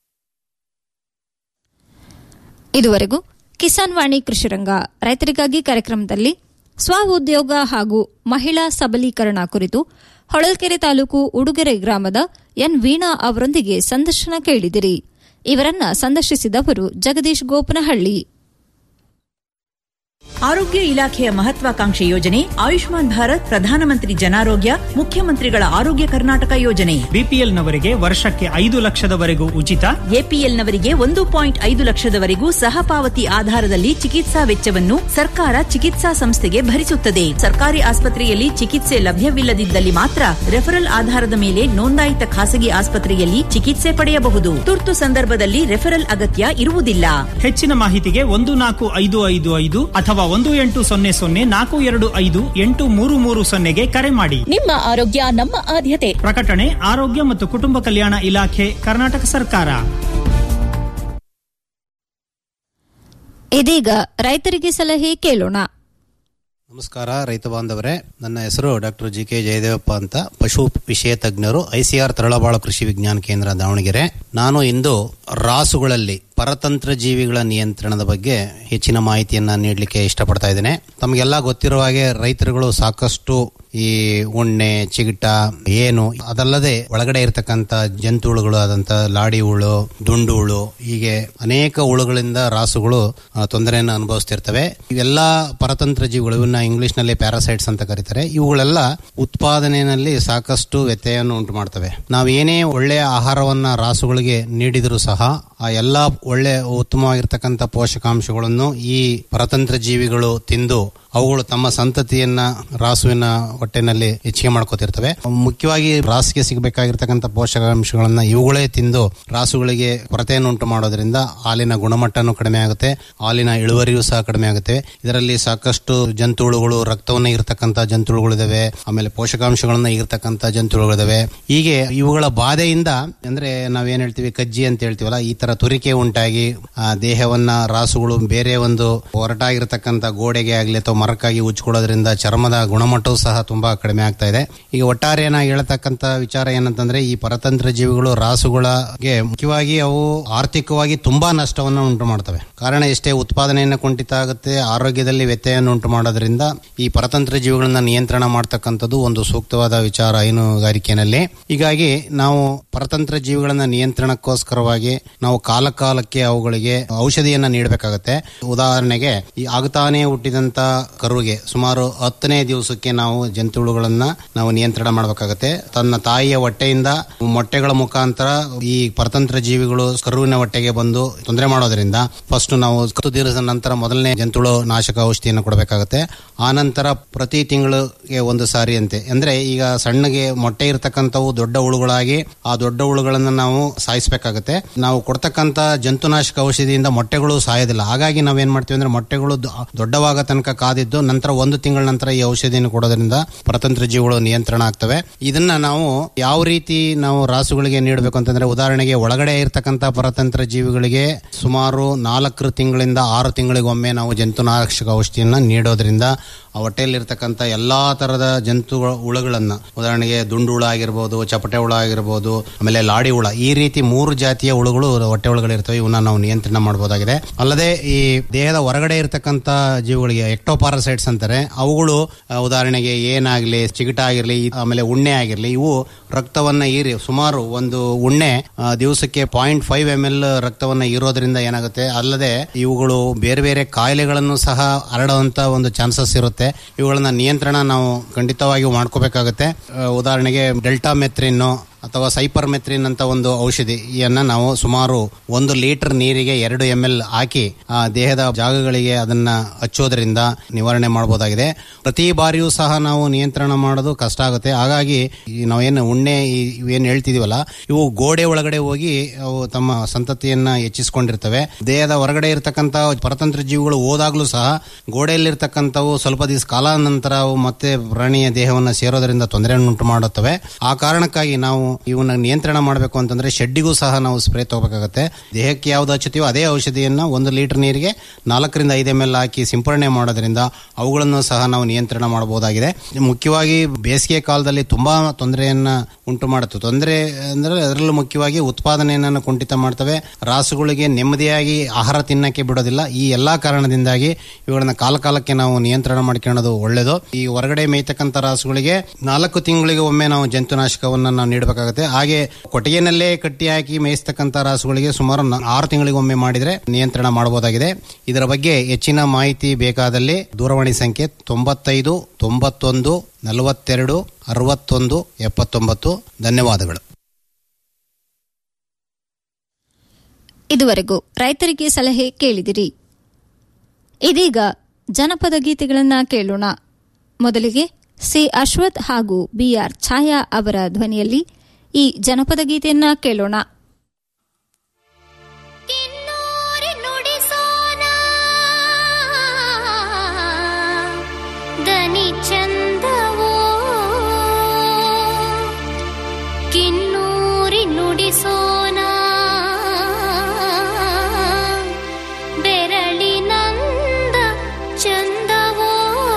ಇದುವರೆಗೂ ಕಿಸಾನ್ ವಾಣಿ ಕೃಷಿರಂಗ ರೈತರಿಗಾಗಿ ಕಾರ್ಯಕ್ರಮದಲ್ಲಿ ಸ್ವ ಉದ್ಯೋಗ ಹಾಗೂ ಮಹಿಳಾ ಸಬಲೀಕರಣ ಕುರಿತು ಹೊಳಲ್ಕೆರೆ ತಾಲೂಕು ಉಡುಗೆರೆ ಗ್ರಾಮದ ಎನ್ ವೀಣಾ ಅವರೊಂದಿಗೆ ಸಂದರ್ಶನ ಕೇಳಿದಿರಿ ಇವರನ್ನ ಸಂದರ್ಶಿಸಿದವರು ಜಗದೀಶ್ ಗೋಪನಹಳ್ಳಿ ಆರೋಗ್ಯ ಇಲಾಖೆಯ ಮಹತ್ವಾಕಾಂಕ್ಷೆ ಯೋಜನೆ ಆಯುಷ್ಮಾನ್ ಭಾರತ್ ಪ್ರಧಾನಮಂತ್ರಿ ಜನಾರೋಗ್ಯ ಮುಖ್ಯಮಂತ್ರಿಗಳ ಆರೋಗ್ಯ ಕರ್ನಾಟಕ ಯೋಜನೆ ಬಿಪಿಎಲ್ನವರಿಗೆ ವರ್ಷಕ್ಕೆ ಐದು ಲಕ್ಷದವರೆಗೂ ಉಚಿತ ಎಪಿಎಲ್ನವರಿಗೆ ಒಂದು ಪಾಯಿಂಟ್ ಐದು ಲಕ್ಷದವರೆಗೂ ಸಹಪಾವತಿ ಆಧಾರದಲ್ಲಿ ಚಿಕಿತ್ಸಾ ವೆಚ್ಚವನ್ನು ಸರ್ಕಾರ ಚಿಕಿತ್ಸಾ ಸಂಸ್ಥೆಗೆ ಭರಿಸುತ್ತದೆ ಸರ್ಕಾರಿ ಆಸ್ಪತ್ರೆಯಲ್ಲಿ ಚಿಕಿತ್ಸೆ ಲಭ್ಯವಿಲ್ಲದಿದ್ದಲ್ಲಿ ಮಾತ್ರ ರೆಫರಲ್ ಆಧಾರದ ಮೇಲೆ ನೋಂದಾಯಿತ ಖಾಸಗಿ ಆಸ್ಪತ್ರೆಯಲ್ಲಿ ಚಿಕಿತ್ಸೆ ಪಡೆಯಬಹುದು ತುರ್ತು ಸಂದರ್ಭದಲ್ಲಿ ರೆಫರಲ್ ಅಗತ್ಯ ಇರುವುದಿಲ್ಲ ಹೆಚ್ಚಿನ ಮಾಹಿತಿಗೆ ಒಂದು ನಾಲ್ಕು ಐದು ಐದು ಐದು ಅಥವಾ ಒಂದು ಎಂಟು ಸೊನ್ನೆ ಸೊನ್ನೆ ನಾಲ್ಕು ಎರಡು ಐದು ಎಂಟು ಮೂರು ಮೂರು ಸೊನ್ನೆಗೆ ಕರೆ ಮಾಡಿ ನಿಮ್ಮ ಆರೋಗ್ಯ ನಮ್ಮ ಆದ್ಯತೆ ಪ್ರಕಟಣೆ ಆರೋಗ್ಯ ಮತ್ತು ಕುಟುಂಬ ಕಲ್ಯಾಣ ಇಲಾಖೆ ಕರ್ನಾಟಕ ಸರ್ಕಾರ ಇದೀಗ ರೈತರಿಗೆ ಸಲಹೆ ಕೇಳೋಣ ನಮಸ್ಕಾರ ರೈತ ಬಾಂಧವರೇ ನನ್ನ ಹೆಸರು ಡಾಕ್ಟರ್ ಜಿ ಕೆ ಜಯದೇವಪ್ಪ ಅಂತ ಪಶು ವಿಷಯ ತಜ್ಞರು ಐಸಿಆರ್ ತರಳಬಾಳು ಕೃಷಿ ವಿಜ್ಞಾನ ಕೇಂದ್ರ ದಾವಣಗೆರೆ ನಾನು ಇಂದು ರಾಸುಗಳಲ್ಲಿ ಪರತಂತ್ರ ಜೀವಿಗಳ ನಿಯಂತ್ರಣದ ಬಗ್ಗೆ ಹೆಚ್ಚಿನ ಮಾಹಿತಿಯನ್ನ ನೀಡಲಿಕ್ಕೆ ಇಷ್ಟಪಡ್ತಾ ಇದ್ದೇನೆ ತಮಗೆಲ್ಲ ಗೊತ್ತಿರುವ ಹಾಗೆ ರೈತರುಗಳು ಸಾಕಷ್ಟು ಈ ಉಣ್ಣೆ ಚಿಗಿಟ ಏನು ಅದಲ್ಲದೆ ಒಳಗಡೆ ಇರತಕ್ಕಂತ ಜಂತುಹುಳುಗಳು ಆದಂತ ಲಾಡಿ ಹುಳು ದುಂಡು ಹುಳು ಹೀಗೆ ಅನೇಕ ಹುಳುಗಳಿಂದ ರಾಸುಗಳು ಆ, ತೊಂದರೆಯನ್ನು ಅನುಭವಿಸ್ತಿರ್ತವೆ ಇವೆಲ್ಲ ಪರತಂತ್ರ ಜೀವಿಗಳು ಇವನ್ನ ಇಂಗ್ಲಿಷ್ ನಲ್ಲಿ ಪ್ಯಾರಾಸೈಟ್ಸ್ ಅಂತ ಕರೀತಾರೆ ಇವುಗಳೆಲ್ಲ ಉತ್ಪಾದನೆಯಲ್ಲಿ ಸಾಕಷ್ಟು ವ್ಯತ್ಯಯನ್ನು ಉಂಟು ಮಾಡ್ತವೆ ನಾವು ಏನೇ ಒಳ್ಳೆಯ ಆಹಾರವನ್ನ ರಾಸುಗಳಿಗೆ ನೀಡಿದರೂ ಸಹ ಆ ಎಲ್ಲ ಒಳ್ಳೆ ಉತ್ತಮವಾಗಿರ್ತಕ್ಕಂಥ ಪೋಷಕಾಂಶಗಳನ್ನು ಈ ಪರತಂತ್ರ ಜೀವಿಗಳು ತಿಂದು ಅವುಗಳು ತಮ್ಮ ಸಂತತಿಯನ್ನ ರಾಸುವಿನ ಹೊಟ್ಟೆನಲ್ಲಿ ಹೆಚ್ಚಿಗೆ ಮಾಡ್ಕೋತಿರ್ತವೆ ಮುಖ್ಯವಾಗಿ ರಾಸಿಗೆ ಸಿಗಬೇಕಾಗಿರ್ತಕ್ಕಂಥ ಪೋಷಕಾಂಶಗಳನ್ನ ಇವುಗಳೇ ತಿಂದು ರಾಸುಗಳಿಗೆ ಕೊರತೆಯನ್ನು ಉಂಟು ಮಾಡೋದ್ರಿಂದ ಹಾಲಿನ ಗುಣಮಟ್ಟನೂ ಕಡಿಮೆ ಆಗುತ್ತೆ ಹಾಲಿನ ಇಳುವರಿಯೂ ಸಹ ಕಡಿಮೆ ಆಗುತ್ತೆ ಇದರಲ್ಲಿ ಸಾಕಷ್ಟು ಜಂತುಹುಳುಗಳು ರಕ್ತವನ್ನ ಇರತಕ್ಕಂಥ ಜಂತುಹುಳುಗಳಿದಾವೆ ಆಮೇಲೆ ಪೋಷಕಾಂಶಗಳನ್ನ ಇರತಕ್ಕಂಥ ಜಂತುಹುಳುಗಳಿದಾವೆ ಹೀಗೆ ಇವುಗಳ ಬಾಧೆಯಿಂದ ಅಂದ್ರೆ ನಾವೇನ್ ಹೇಳ್ತೀವಿ ಕಜ್ಜಿ ಅಂತ ಹೇಳ್ತೀವಲ್ಲ ಈ ತರ ತುರಿಕೆ ಉಂಟಾಗಿ ಆ ದೇಹವನ್ನ ರಾಸುಗಳು ಬೇರೆ ಒಂದು ಹೊರಟಾಗಿರ್ತಕ್ಕಂಥ ಗೋಡೆಗೆ ಆಗ್ಲಿ ಅಥವಾ ಮರಕ್ಕಾಗಿ ಉಜ್ಕೊಳ್ಳೋದ್ರಿಂದ ಚರ್ಮದ ಗುಣಮಟ್ಟವೂ ಸಹ ತುಂಬಾ ಕಡಿಮೆ ಆಗ್ತಾ ಇದೆ ಈಗ ಒಟ್ಟಾರೆಯನ್ನ ಹೇಳ್ತಕ್ಕಂಥ ವಿಚಾರ ಏನಂತಂದ್ರೆ ಈ ಪರತಂತ್ರ ಜೀವಿಗಳು ರಾಸುಗಳಿಗೆ ಮುಖ್ಯವಾಗಿ ಅವು ಆರ್ಥಿಕವಾಗಿ ತುಂಬಾ ನಷ್ಟವನ್ನು ಉಂಟು ಮಾಡ್ತವೆ ಕಾರಣ ಎಷ್ಟೇ ಉತ್ಪಾದನೆಯನ್ನು ಕುಂಠಿತ ಆಗುತ್ತೆ ಆರೋಗ್ಯದಲ್ಲಿ ವ್ಯತ್ಯಯನ್ನು ಉಂಟು ಮಾಡೋದ್ರಿಂದ ಈ ಪರತಂತ್ರ ಜೀವಿಗಳನ್ನ ನಿಯಂತ್ರಣ ಮಾಡ್ತಕ್ಕಂಥದ್ದು ಒಂದು ಸೂಕ್ತವಾದ ವಿಚಾರ ಹೈನುಗಾರಿಕೆಯಲ್ಲಿ ಹೀಗಾಗಿ ನಾವು ಪರತಂತ್ರ ಜೀವಿಗಳನ್ನ ನಿಯಂತ್ರಣಕ್ಕೋಸ್ಕರವಾಗಿ ನಾವು ಕಾಲ ಕಾಲಕ್ಕೆ ಅವುಗಳಿಗೆ ಔಷಧಿಯನ್ನ ನೀಡಬೇಕಾಗತ್ತೆ ಉದಾಹರಣೆಗೆ ಈ ಆಗ್ತಾನೆ ಹುಟ್ಟಿದಂತ ಕರುಗೆ ಸುಮಾರು ಹತ್ತನೇ ದಿವಸಕ್ಕೆ ನಾವು ಜಂತುಹುಳುಗಳನ್ನ ನಾವು ನಿಯಂತ್ರಣ ಮಾಡಬೇಕಾಗತ್ತೆ ತನ್ನ ತಾಯಿಯ ಹೊಟ್ಟೆಯಿಂದ ಮೊಟ್ಟೆಗಳ ಮುಖಾಂತರ ಈ ಪರತಂತ್ರ ಜೀವಿಗಳು ಕರುವಿನ ಹೊಟ್ಟೆಗೆ ಬಂದು ತೊಂದರೆ ಮಾಡೋದ್ರಿಂದ ಫಸ್ಟ್ ನಾವು ಹತ್ತು ದಿವಸದ ನಂತರ ಮೊದಲನೇ ಜಂತುಳು ನಾಶಕ ಔಷಧಿಯನ್ನು ಕೊಡಬೇಕಾಗತ್ತೆ ಆ ನಂತರ ಪ್ರತಿ ತಿಂಗಳಿಗೆ ಒಂದು ಸಾರಿ ಅಂತೆ ಅಂದ್ರೆ ಈಗ ಸಣ್ಣಗೆ ಮೊಟ್ಟೆ ಇರತಕ್ಕಂಥವು ದೊಡ್ಡ ಹುಳುಗಳಾಗಿ ಆ ದೊಡ್ಡ ಹುಳುಗಳನ್ನ ನಾವು ಸಾಯಿಸಬೇಕಾಗತ್ತೆ ನಾವು ಕೊಡ್ತಕ್ಕಂಥ ಜಂತುನಾಶಕ ಔಷಧಿಯಿಂದ ಮೊಟ್ಟೆಗಳು ಸಾಯೋದಿಲ್ಲ ಹಾಗಾಗಿ ನಾವೇನ್ ಮಾಡ್ತೀವಿ ಅಂದ್ರೆ ಮೊಟ್ಟೆಗಳು ದೊ- ದೊಡ್ಡವಾಗ ತನಕ ಕಾದಿದ್ದು ನಂತರ ಒಂದು ತಿಂಗಳ ನಂತರ ಈ ಔಷಧಿಯನ್ನು ಕೊಡೋದ್ರಿಂದ ಪರತಂತ್ರ ಜೀವಿಗಳು ನಿಯಂತ್ರಣ ಆಗ್ತವೆ ಇದನ್ನ ನಾವು ಯಾವ ರೀತಿ ನಾವು ರಾಸುಗಳಿಗೆ ನೀಡಬೇಕು ಅಂತಂದ್ರೆ ಉದಾಹರಣೆಗೆ ಒಳಗಡೆ ಇರತಕ್ಕಂಥ ಪರತಂತ್ರ ಜೀವಿಗಳಿಗೆ ಸುಮಾರು ನಾಲ್ಕು ತಿಂಗಳಿಂದ ಆರು ತಿಂಗಳಿಗೊಮ್ಮೆ ನಾವು ಜಂತುನಾಶಕ ಔಷಧಿಯನ್ನ ನೀಡೋದ್ರಿಂದ ಆ ಹೊಟ್ಟೆಯಲ್ಲಿರ್ತಕ್ಕಂಥ ಎಲ್ಲಾ ತರದ ಜಂತು ಹುಳುಗಳನ್ನ ಉದಾಹರಣೆಗೆ ದುಂಡು ಹುಳ ಆಗಿರ್ಬೋದು ಚಪಟೆ ಹುಳ ಆಗಿರ್ಬೋದು ಆಮೇಲೆ ಲಾಡಿ ಹುಳ ಈ ರೀತಿ ಮೂರು ಜಾತಿಯ ಹುಳುಗಳು ಹೊಟ್ಟೆ ಒಳಗಡೆ ಇವನ್ನ ನಾವು ನಿಯಂತ್ರಣ ಮಾಡಬಹುದಾಗಿದೆ ಅಲ್ಲದೆ ಈ ದೇಹದ ಹೊರಗಡೆ ಇರತಕ್ಕಂತ ಜೀವಿಗಳಿಗೆ ಎಕ್ಟೋಪಾರಸೈಟ್ಸ್ ಅಂತಾರೆ ಅವುಗಳು ಆ, ಉದಾಹರಣೆಗೆ ಏನಾಗ್ಲಿ ಚಿಗಿಟ ಆಗಿರ್ಲಿ ಈ- ಆಮೇಲೆ ಉಣ್ಣೆ ಆಗಿರ್ಲಿ ಇವು ರಕ್ತವನ್ನ ಹೀರಿ ಸುಮಾರು ಒಂದು ಉಣ್ಣೆ ಆ, ದಿವಸಕ್ಕೆ ಪಾಯಿಂಟ್ ಫೈವ್ ಎಂ ಎಲ್ ರಕ್ತವನ್ನ ಹೀರೋದ್ರಿಂದ ಏನಾಗುತ್ತೆ ಅಲ್ಲದೆ ಇವುಗಳು ಬೇರೆ ಬೇರೆ ಕಾಯಿಲೆಗಳನ್ನು ಸಹ ಹರಡುವಂತ ಒಂದು ಚಾನ್ಸಸ್ ಇರುತ್ತೆ ಇವುಗಳನ್ನ ನಿಯಂತ್ರಣ ನಾವು ಖಂಡಿತವಾಗಿ ಮಾಡ್ಕೋಬೇಕಾಗುತ್ತೆ ಆ, ಉದಾಹರಣೆಗೆ ಡೆಲ್ಟಾ ಮೆತ್ರಿನ್ನು ಅಥವಾ ಸೈಪರ್ ಮೆತ್ರಿನ್ ಅಂತ ಒಂದು ಔಷಧಿಯನ್ನ ನಾವು ಸುಮಾರು ಒಂದು ಲೀಟರ್ ನೀರಿಗೆ ಎರಡು ಎಂ ಎಲ್ ಹಾಕಿ ಆ ದೇಹದ ಜಾಗಗಳಿಗೆ ಅದನ್ನ ಹಚ್ಚೋದ್ರಿಂದ ನಿವಾರಣೆ ಮಾಡಬಹುದಾಗಿದೆ ಪ್ರತಿ ಬಾರಿಯೂ ಸಹ ನಾವು ನಿಯಂತ್ರಣ ಮಾಡೋದು ಕಷ್ಟ ಆಗುತ್ತೆ ಹಾಗಾಗಿ ಈ ನಾವೇನು ಉಣ್ಣೆ ಈ- ಇವೇನು ಹೇಳ್ತಿದೀವಲ್ಲ ಇವು ಗೋಡೆ ಒಳಗಡೆ ಹೋಗಿ ಅವು ತಮ್ಮ ಸಂತತಿಯನ್ನ ಹೆಚ್ಚಿಸ್ಕೊಂಡಿರ್ತವೆ ದೇಹದ ಹೊರಗಡೆ ಇರತಕ್ಕಂತ ಪರತಂತ್ರ ಜೀವಿಗಳು ಹೋದಾಗ್ಲೂ ಸಹ ಗೋಡೆಯಲ್ಲಿರ್ತಕ್ಕಂಥವು ಸ್ವಲ್ಪ ದಿವಸ ಕಾಲ ನಂತರ ಅವು ಮತ್ತೆ ಪ್ರಾಣಿಯ ದೇಹವನ್ನು ಸೇರೋದ್ರಿಂದ ತೊಂದರೆಯನ್ನು ಉಂಟು ಮಾಡುತ್ತವೆ ಆ ಕಾರಣಕ್ಕಾಗಿ ನಾವು ಇವನ್ನ ನಿಯಂತ್ರಣ ಮಾಡಬೇಕು ಅಂತಂದ್ರೆ ಶೆಡ್ಡಿಗೂ ಸಹ ನಾವು ಸ್ಪ್ರೇ ತಗೋಬೇಕಾಗತ್ತೆ ದೇಹಕ್ಕೆ ಯಾವ್ದು ಹಚ್ಚುತ್ತೀವೋ ಅದೇ ಔಷಧಿಯನ್ನ ಒಂದು ಲೀಟರ್ ನೀರಿಗೆ ನಾಲ್ಕರಿಂದ ಐದು ಎಂ ಎಲ್ ಹಾಕಿ ಸಿಂಪರಣೆ ಮಾಡೋದ್ರಿಂದ ಅವುಗಳನ್ನು ಸಹ ನಾವು ನಿಯಂತ್ರಣ ಮಾಡಬಹುದಾಗಿದೆ ಮುಖ್ಯವಾಗಿ ಬೇಸಿಗೆ ಕಾಲದಲ್ಲಿ ತುಂಬಾ ತೊಂದರೆಯನ್ನ ಉಂಟು ಮಾಡುತ್ತೆ ತೊಂದರೆ ಅಂದ್ರೆ ಅದರಲ್ಲೂ ಮುಖ್ಯವಾಗಿ ಉತ್ಪಾದನೆಯನ್ನು ಕುಂಠಿತ ಮಾಡ್ತವೆ ರಾಸುಗಳಿಗೆ ನೆಮ್ಮದಿಯಾಗಿ ಆಹಾರ ತಿನ್ನಕ್ಕೆ ಬಿಡೋದಿಲ್ಲ ಈ ಎಲ್ಲಾ ಕಾರಣದಿಂದಾಗಿ ಇವುಗಳನ್ನ ಕಾಲ ಕಾಲಕ್ಕೆ ನಾವು ನಿಯಂತ್ರಣ ಮಾಡ್ಕೊಳ್ಳೋದು ಒಳ್ಳೆಯದು ಈ ಹೊರಗಡೆ ಮೇಯ್ತಕ್ಕಂಥ ರಾಸುಗಳಿಗೆ ನಾಲ್ಕು ತಿಂಗಳಿಗೆ ಒಮ್ಮೆ ನಾವು ಜಂತುನಾಶಕವನ್ನ ನಾವು ನೀಡಬೇಕಾಗುತ್ತೆ ಮಾಡಬೇಕಾಗುತ್ತೆ ಹಾಗೆ ಕೊಟ್ಟಿಗೆನಲ್ಲೇ ಕಟ್ಟಿ ಹಾಕಿ ಮೇಯಿಸ್ತಕ್ಕಂಥ ರಾಸುಗಳಿಗೆ ಸುಮಾರು ನ- ಆರು ತಿಂಗಳಿಗೊಮ್ಮೆ ಮಾಡಿದ್ರೆ ನಿಯಂತ್ರಣ ಮಾಡಬಹುದಾಗಿದೆ ಇದರ ಬಗ್ಗೆ ಹೆಚ್ಚಿನ ಮಾಹಿತಿ ಬೇಕಾದಲ್ಲಿ ದೂರವಾಣಿ ಸಂಖ್ಯೆ ತೊಂಬತ್ತೈದು ತೊಂಬತ್ತೊಂದು ನಲವತ್ತೆರಡು ಅರವತ್ತೊಂದು ಎಪ್ಪತ್ತೊಂಬತ್ತು ಧನ್ಯವಾದಗಳು ಇದುವರೆಗೂ ರೈತರಿಗೆ ಸಲಹೆ ಕೇಳಿದಿರಿ ಇದೀಗ ಜನಪದ ಗೀತೆಗಳನ್ನ ಕೇಳೋಣ ಮೊದಲಿಗೆ ಸಿ ಅಶ್ವಥ್ ಹಾಗೂ ಬಿಆರ್ ಛಾಯಾ ಅವರ ಧ್ವನಿಯಲ್ಲಿ ಈ ಜನಪದ ಗೀತೆಯನ್ನ ಕೇಳೋಣ ದನಿ ಚಂದವೋ ಕಿನ್ನೂರಿ ನುಡಿಸೋನ ಬೆರಳಿನಂದ ಚಂದವೋ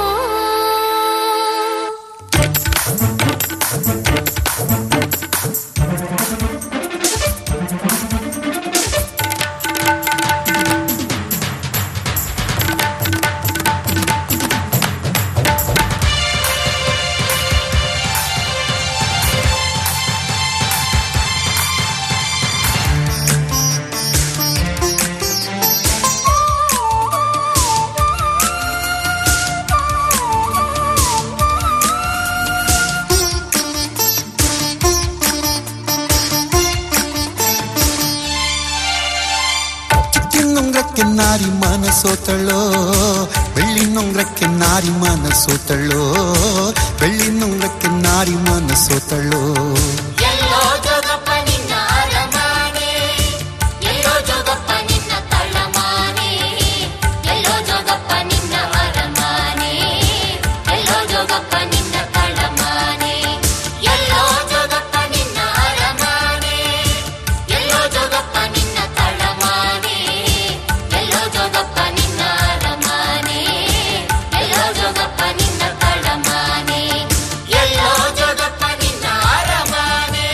ಚಿನ್ನೊಂಗ್ರಕ್ಕೆ ನಾರಿ ಮನಸೋತಳೋ ಬೆಳ್ಳಿ ನೊಂಗ್ರಕ್ಕೆ ನಾರಿ ಮನಸೋತಳೋ ಬೆಳ್ಳಿ ನೊಂಗ್ರಕ್ಕೆ ನಾರಿ ಮನಸೋತಳೋ ಎಲ್ಲೋ ಜೋಗಪ್ಪ ನಿನ್ನ ಅರಮಾನೆ ಎಲ್ಲೋ ಜೋಗಪ್ಪ ನಿನ್ನ ತಳಮಾನೆ ಎಲ್ಲೋ ಜೋಗಪ್ಪ ನಿನ್ನ ಅರಮಾನೆ ಎಲ್ಲೋ ಜೋಗಪ್ಪ ನಿನ್ನ ತಳಮಾನೆ ಎಲ್ಲೋ ಜೋಗಪ್ಪ ನಿನ್ನ ಅರಮಾನೆ ಎಲ್ಲೋ ಜೋಗಪ್ಪ ನಿನ್ನ ತಳಮಾನೆ ಎಲ್ಲೋ ಜೋಗಪ್ಪ ನಿನ್ನ ಅರಮಾನೆ ಎಲ್ಲೋ ಜೋಗಪ್ಪ ನಿನ್ನ ತಳಮಾನೆ ಎಲ್ಲೋ ಜೋಗಪ್ಪ ನಿನ್ನ ಅರಮಾನೆ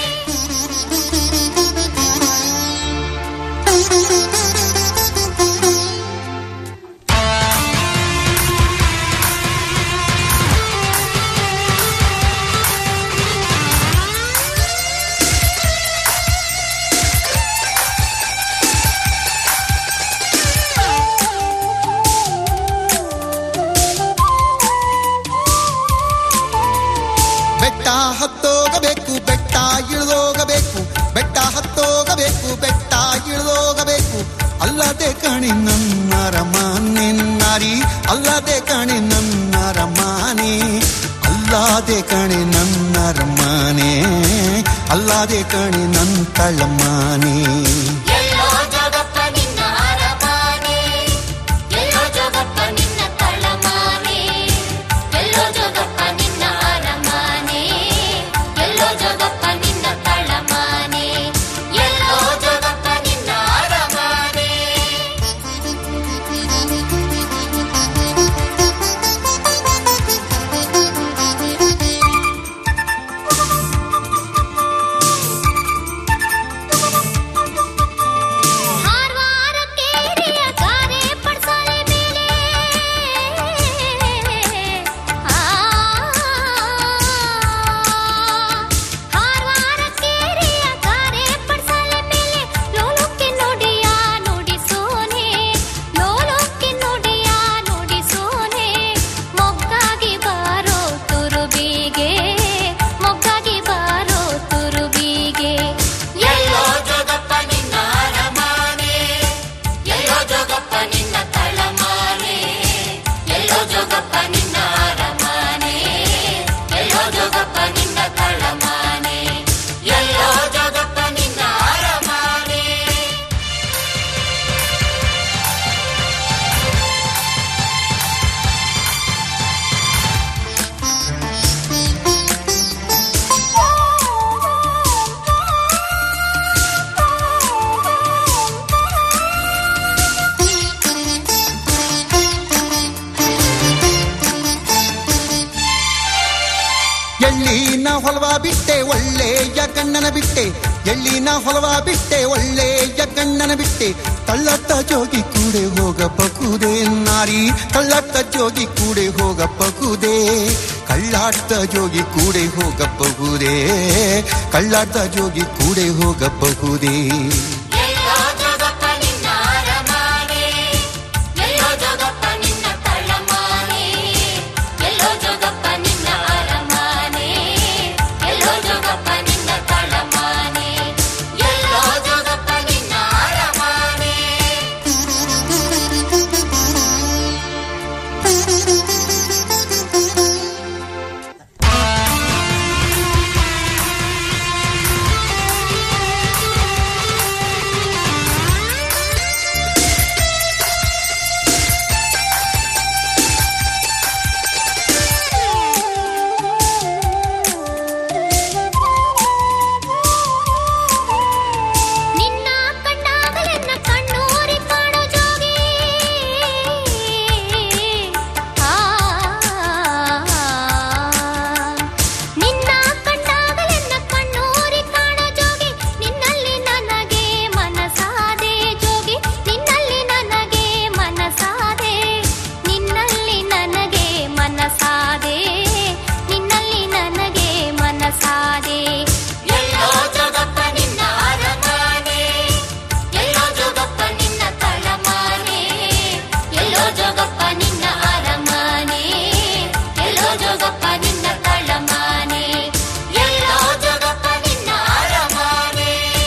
ಬೆಟ್ಟ ಹತ್ತೋಗಬೇಕು ಬೆಟ್ಟ ಇಳಿದೋಗಬೇಕು ಬೆಟ್ಟ ಹತ್ತೋಗಬೇಕು ಬೆಟ್ಟ ಇಳಿದೋಗಬೇಕು ಅಲ್ಲದೆ ಕಣಿ ನನ್ನ ರಮಾನೆ ನಾರಿ ಅಲ್ಲದೆ ಕಣಿ ನನ್ನ ರಮಾನೆ ಅಲ್ಲದೆ ಕಣಿ ನನ್ನ ರಮಾನೆ ಅಲ್ಲದೆ ಕಣಿ ನನ್ನ ತಳಮಾನೆ ಎಲ್ಲೋ ಜೋಗಪ್ಪ ನಿನ್ನ ಅರಮಾನೆ ಎಲ್ಲೋ ಜೋಗಪ್ಪ ನಿನ್ನ ತಳಮಾನೆ ಎಲ್ಲೋ ಜೋಗಪ್ಪ ನಿನ್ನ ಅರಮಾನೆ ಎಲ್ಲೋ ಜೋಗಪ್ಪ ನಿನ್ನ ತಳಮಾನೆ ಎಲ್ಲೋ ಜೋಗಪ್ಪ ನಿನ್ನ ಅರಮಾನೆ ಹಾರ್ವಾರ ಕೇರಿಯ ಗಾರೆ ಪಡ್ಸಾಲೆ ಮೇಲೆ ಆ ಹಾರ್ವಾರ ಕೇರಿಯ ಗಾರೆ ಪಡ್ಸಾಲೆ ಮೇಲೆ ಲೋಲೋಕ್ಕೆ ನೋಡಿಯ ನುಡಿಸೋನೆ ಲೋಲೋಕ್ಕೆ ನೋಡಿಯ ನುಡಿಸೋನೆ ಮೊಗ್ಗಾಗಿ ಬಾರೋ ತುರುಬಿಗೆ ಮೊಗ್ಗಾಗಿ ಬಾರೋ ತುರುಬಿಗೆ ಎಲ್ಲೋ ಜೋಗಪ್ಪ ನಿನ್ನ ಅರಮಾನೆ ಎಲ್ಲೋ ಜೋಗಪ್ಪ ನಿನ್ನ ತಳಮಾನೆ ಎಲ್ಲೋ ಜೋಗಪ್ಪ ನಿನ್ನ ಅರಮಾನೆ ಎಲ್ಲೋ ಜೋಗಪ್ಪ ನಿನ್ನ ತಳಮಾನೆ ಎಲ್ಲೋ ಜೋಗಪ್ಪ ನಿನ್ನ ಅರಮಾನೆ ಎಳ್ಳಿನ ಹೊಲವ ಬಿಟ್ಟೆ ಒಳ್ಳೆಯ ಗಣ್ಣನ ಬಿಟ್ಟೆ ಎಳ್ಳಿನ ಹೊಲವ ಬಿಟ್ಟೆ ಒಳ್ಳೆಯ ಗಣ್ಣನ ಬಿಟ್ಟೆ ತಳ್ಳತ್ತ ಜೋಗಿ ಕೂಡೆ ಹೋಗ ಪಕುದೆ ನಾರಿ ತಳ್ಳತ್ತ ಜೋಗಿ ಕೂಡೆ ಹೋಗ ಪಕುದೆ ಕಳ್ಳಾಡ್ತ ಜೋಗಿ ಕೂಡೆ ಹೋಗಬಹುದೇ ಕಳ್ಳಾಡ್ತ ಜೋಗಿ ಕೂಡೆ ಹೋಗಬಹುದೇ ಎಲ್ಲೋ ಜೋಗಪ್ಪ ನಿನ್ನ ಅರಮಾನೆ ಎಲ್ಲೋ ಜೋಗಪ್ಪ ನಿನ್ನ ತಳಮಾನೆ ಎಲ್ಲೋ ಜೋಗಪ್ಪ ನಿನ್ನ ಅರಮಾನೆ ಎಲ್ಲೋ ಜೋಗಪ್ಪ ನಿನ್ನ ತಳಮಾನೆ ಎಲ್ಲೋ ಜೋಗಪ್ಪ ನಿನ್ನ ಅರಮಾನೆ ನಿನ್ನ ಕಣ್ಣಾಗಲೆನ್ನ ಕಣ್ಣೂರಿ ಕಾಣೋ ಜೋಗಿ ಆ ನಿನ್ನ ಕಣ್ಣಾಗಲೆನ್ನ ಕಣ್ಣೂರಿ ಕಾಣೋ ಜೋಗಿ ನಿನ್ನಲ್ಲಿ ನನಗೆ ಮನಸಾದೆ ಜೋಗಿ ನಿನ್ನಲ್ಲಿ ನನಗೆ ಮನಸಾದೆ ನಿನ್ನಲ್ಲಿ ನನಗೆ ಮನಸಾದೆ ನಿನ್ನಲ್ಲಿ ನನಗೆ ಮನಸಾದೆ ಎಲ್ಲೋ ಜೋಗಪ್ಪ ನಿನ್ನ ಅರಮಾನೆ ಎಲ್ಲೋ ಜೋಗಪ್ಪ ನಿನ್ನ ತಳಮಾನೆ ಎಲ್ಲೋ ಜೋಗಪ್ಪ ನಿನ್ನ ಅರಮಾನೆ ಎಲ್ಲೋ ಜೋಗಪ್ಪ ನಿನ್ನ ತಳಮಾನೆ ಎಲ್ಲೋ ಜೋಗಪ್ಪ ನಿನ್ನ ಅರಮಾನೆ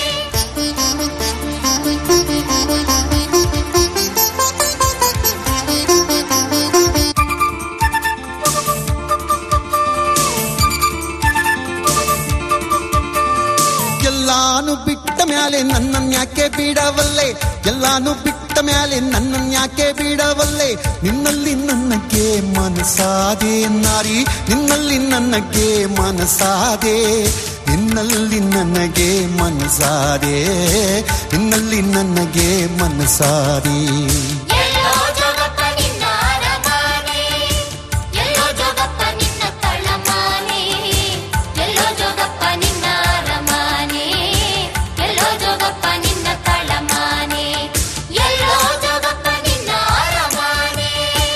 ಎಲ್ಲಾನು ಬಿಟ್ಟ ಮ್ಯಾಲೆ ನನ್ನನ್ಯಾಕೆ ಬಿಡವಲ್ಲೆ ಎಲ್ಲಾನು ಬಿಟ್ಟ ಮ್ಯಾಲೆ ನನ್ನನ್ಯಾಕೆ ಬಿಡವಲ್ಲೆ ನಿನ್ನಲ್ಲಿ ನನಗೆ ಮನಸಾದೆ ನಾರಿ ನಿನ್ನಲ್ಲಿ ನನಗೆ ಮನಸಾದೆ ನಿನ್ನಲ್ಲಿ ನನಗೆ ಮನಸಾದೆ ನಿನ್ನಲ್ಲಿ ನನಗೆ ಮನಸಾದೆ ಎಲ್ಲೋ ಜೋಗಪ್ಪ ನಿನ್ನ ಅರಮಾನೆ ಎಲ್ಲೋ ಜೋಗಪ್ಪ ನಿನ್ನ ತಳಮಾನೆ ಎಲ್ಲೋ ಜೋಗಪ್ಪ ನಿನ್ನ ಅರಮಾನೆ ಎಲ್ಲೋ ಜೋಗಪ್ಪ ನಿನ್ನ ತಳಮಾನೆ ಎಲ್ಲೋ ಜೋಗಪ್ಪ ನಿನ್ನ ಅರಮಾನೆ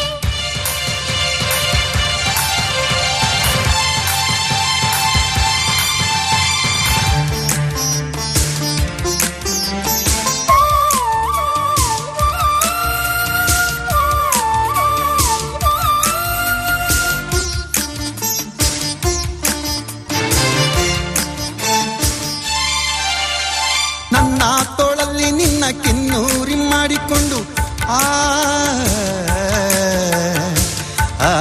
ನನ್ನ ತೋಳಲ್ಲಿ ನಿನ್ನ ಕಿನ್ನೂರಿ ಮಾಡಿಕೊಂಡು ಆ ಆ,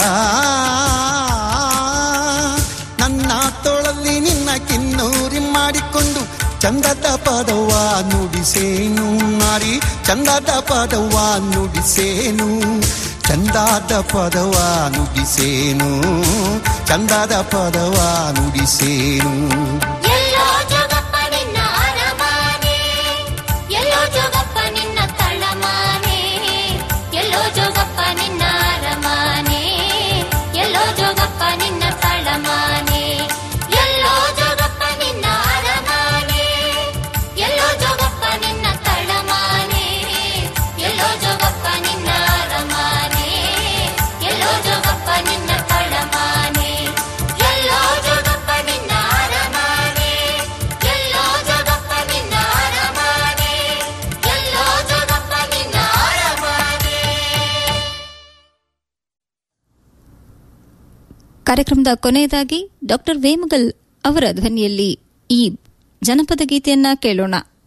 ನನ್ನ ತೋಳಲ್ಲಿ ನಿನ್ನ ಕಿನ್ನೂರಿ ಮಾಡಿಕೊಂಡು ಚಂದದ ಪದವ ನುಡಿಸೇನು ನಾರಿ ಚಂದದ ಪದವ ನುಡಿಸೇನು ಚಂದದ ಪದವ ನುಡಿಸೇನು ಚಂದದ ಪದವ ನುಡಿಸೇನು ಎಲ್ಲೋ ಜೋಗಪ್ಪ ನಿನ್ನ ಅರಮಾನೆ ಎಲ್ಲೋ ಜೋಗಪ್ಪ ನಿನ್ನ ತಳಮಾನೆ ಎಲ್ಲೋ ಜೋಗಪ್ಪ ನಿನ್ನ ಅರಮಾನೆ ಎಲ್ಲೋ ಜೋಗಪ್ಪ ನಿನ್ನ ತಳಮಾನೆ ಎಲ್ಲೋ ಜೋಗಪ್ಪ ನಿನ್ನ ಅರಮಾನೆ ಎಲ್ಲೋ ಜೋಗಪ್ಪ ನಿನ್ನ ತಳಮಾನೆ ಎಲ್ಲೋ ಜೋಗಪ್ಪ ನಿನ್ನ ಅರಮಾನೆ ಎಲ್ಲೋ ಜೋಗಪ್ಪ ನಿನ್ನ ತಳಮಾನೆ ಎಲ್ಲೋ ಜೋಗಪ್ಪ ನಿನ್ನ ಅರಮಾನೆ ಎಲ್ಲೋ ಜೋಗಪ್ಪ ನಿನ್ನ ಅರಮಾನೆ ಎಲ್ಲೋ ಜೋಗಪ್ಪ ನಿನ್ನ ಅರಮಾನೆ ಕಾರ್ಯಕ್ರಮದ ಕೊನೆಯದಾಗಿ ಡಾಕ್ಟರ್ ವೇಮಗಲ್ ಅವರ ಧ್ವನಿಯಲ್ಲಿ ಈ ಜನಪದ ಗೀತೆಯನ್ನ ಕೇಳೋಣ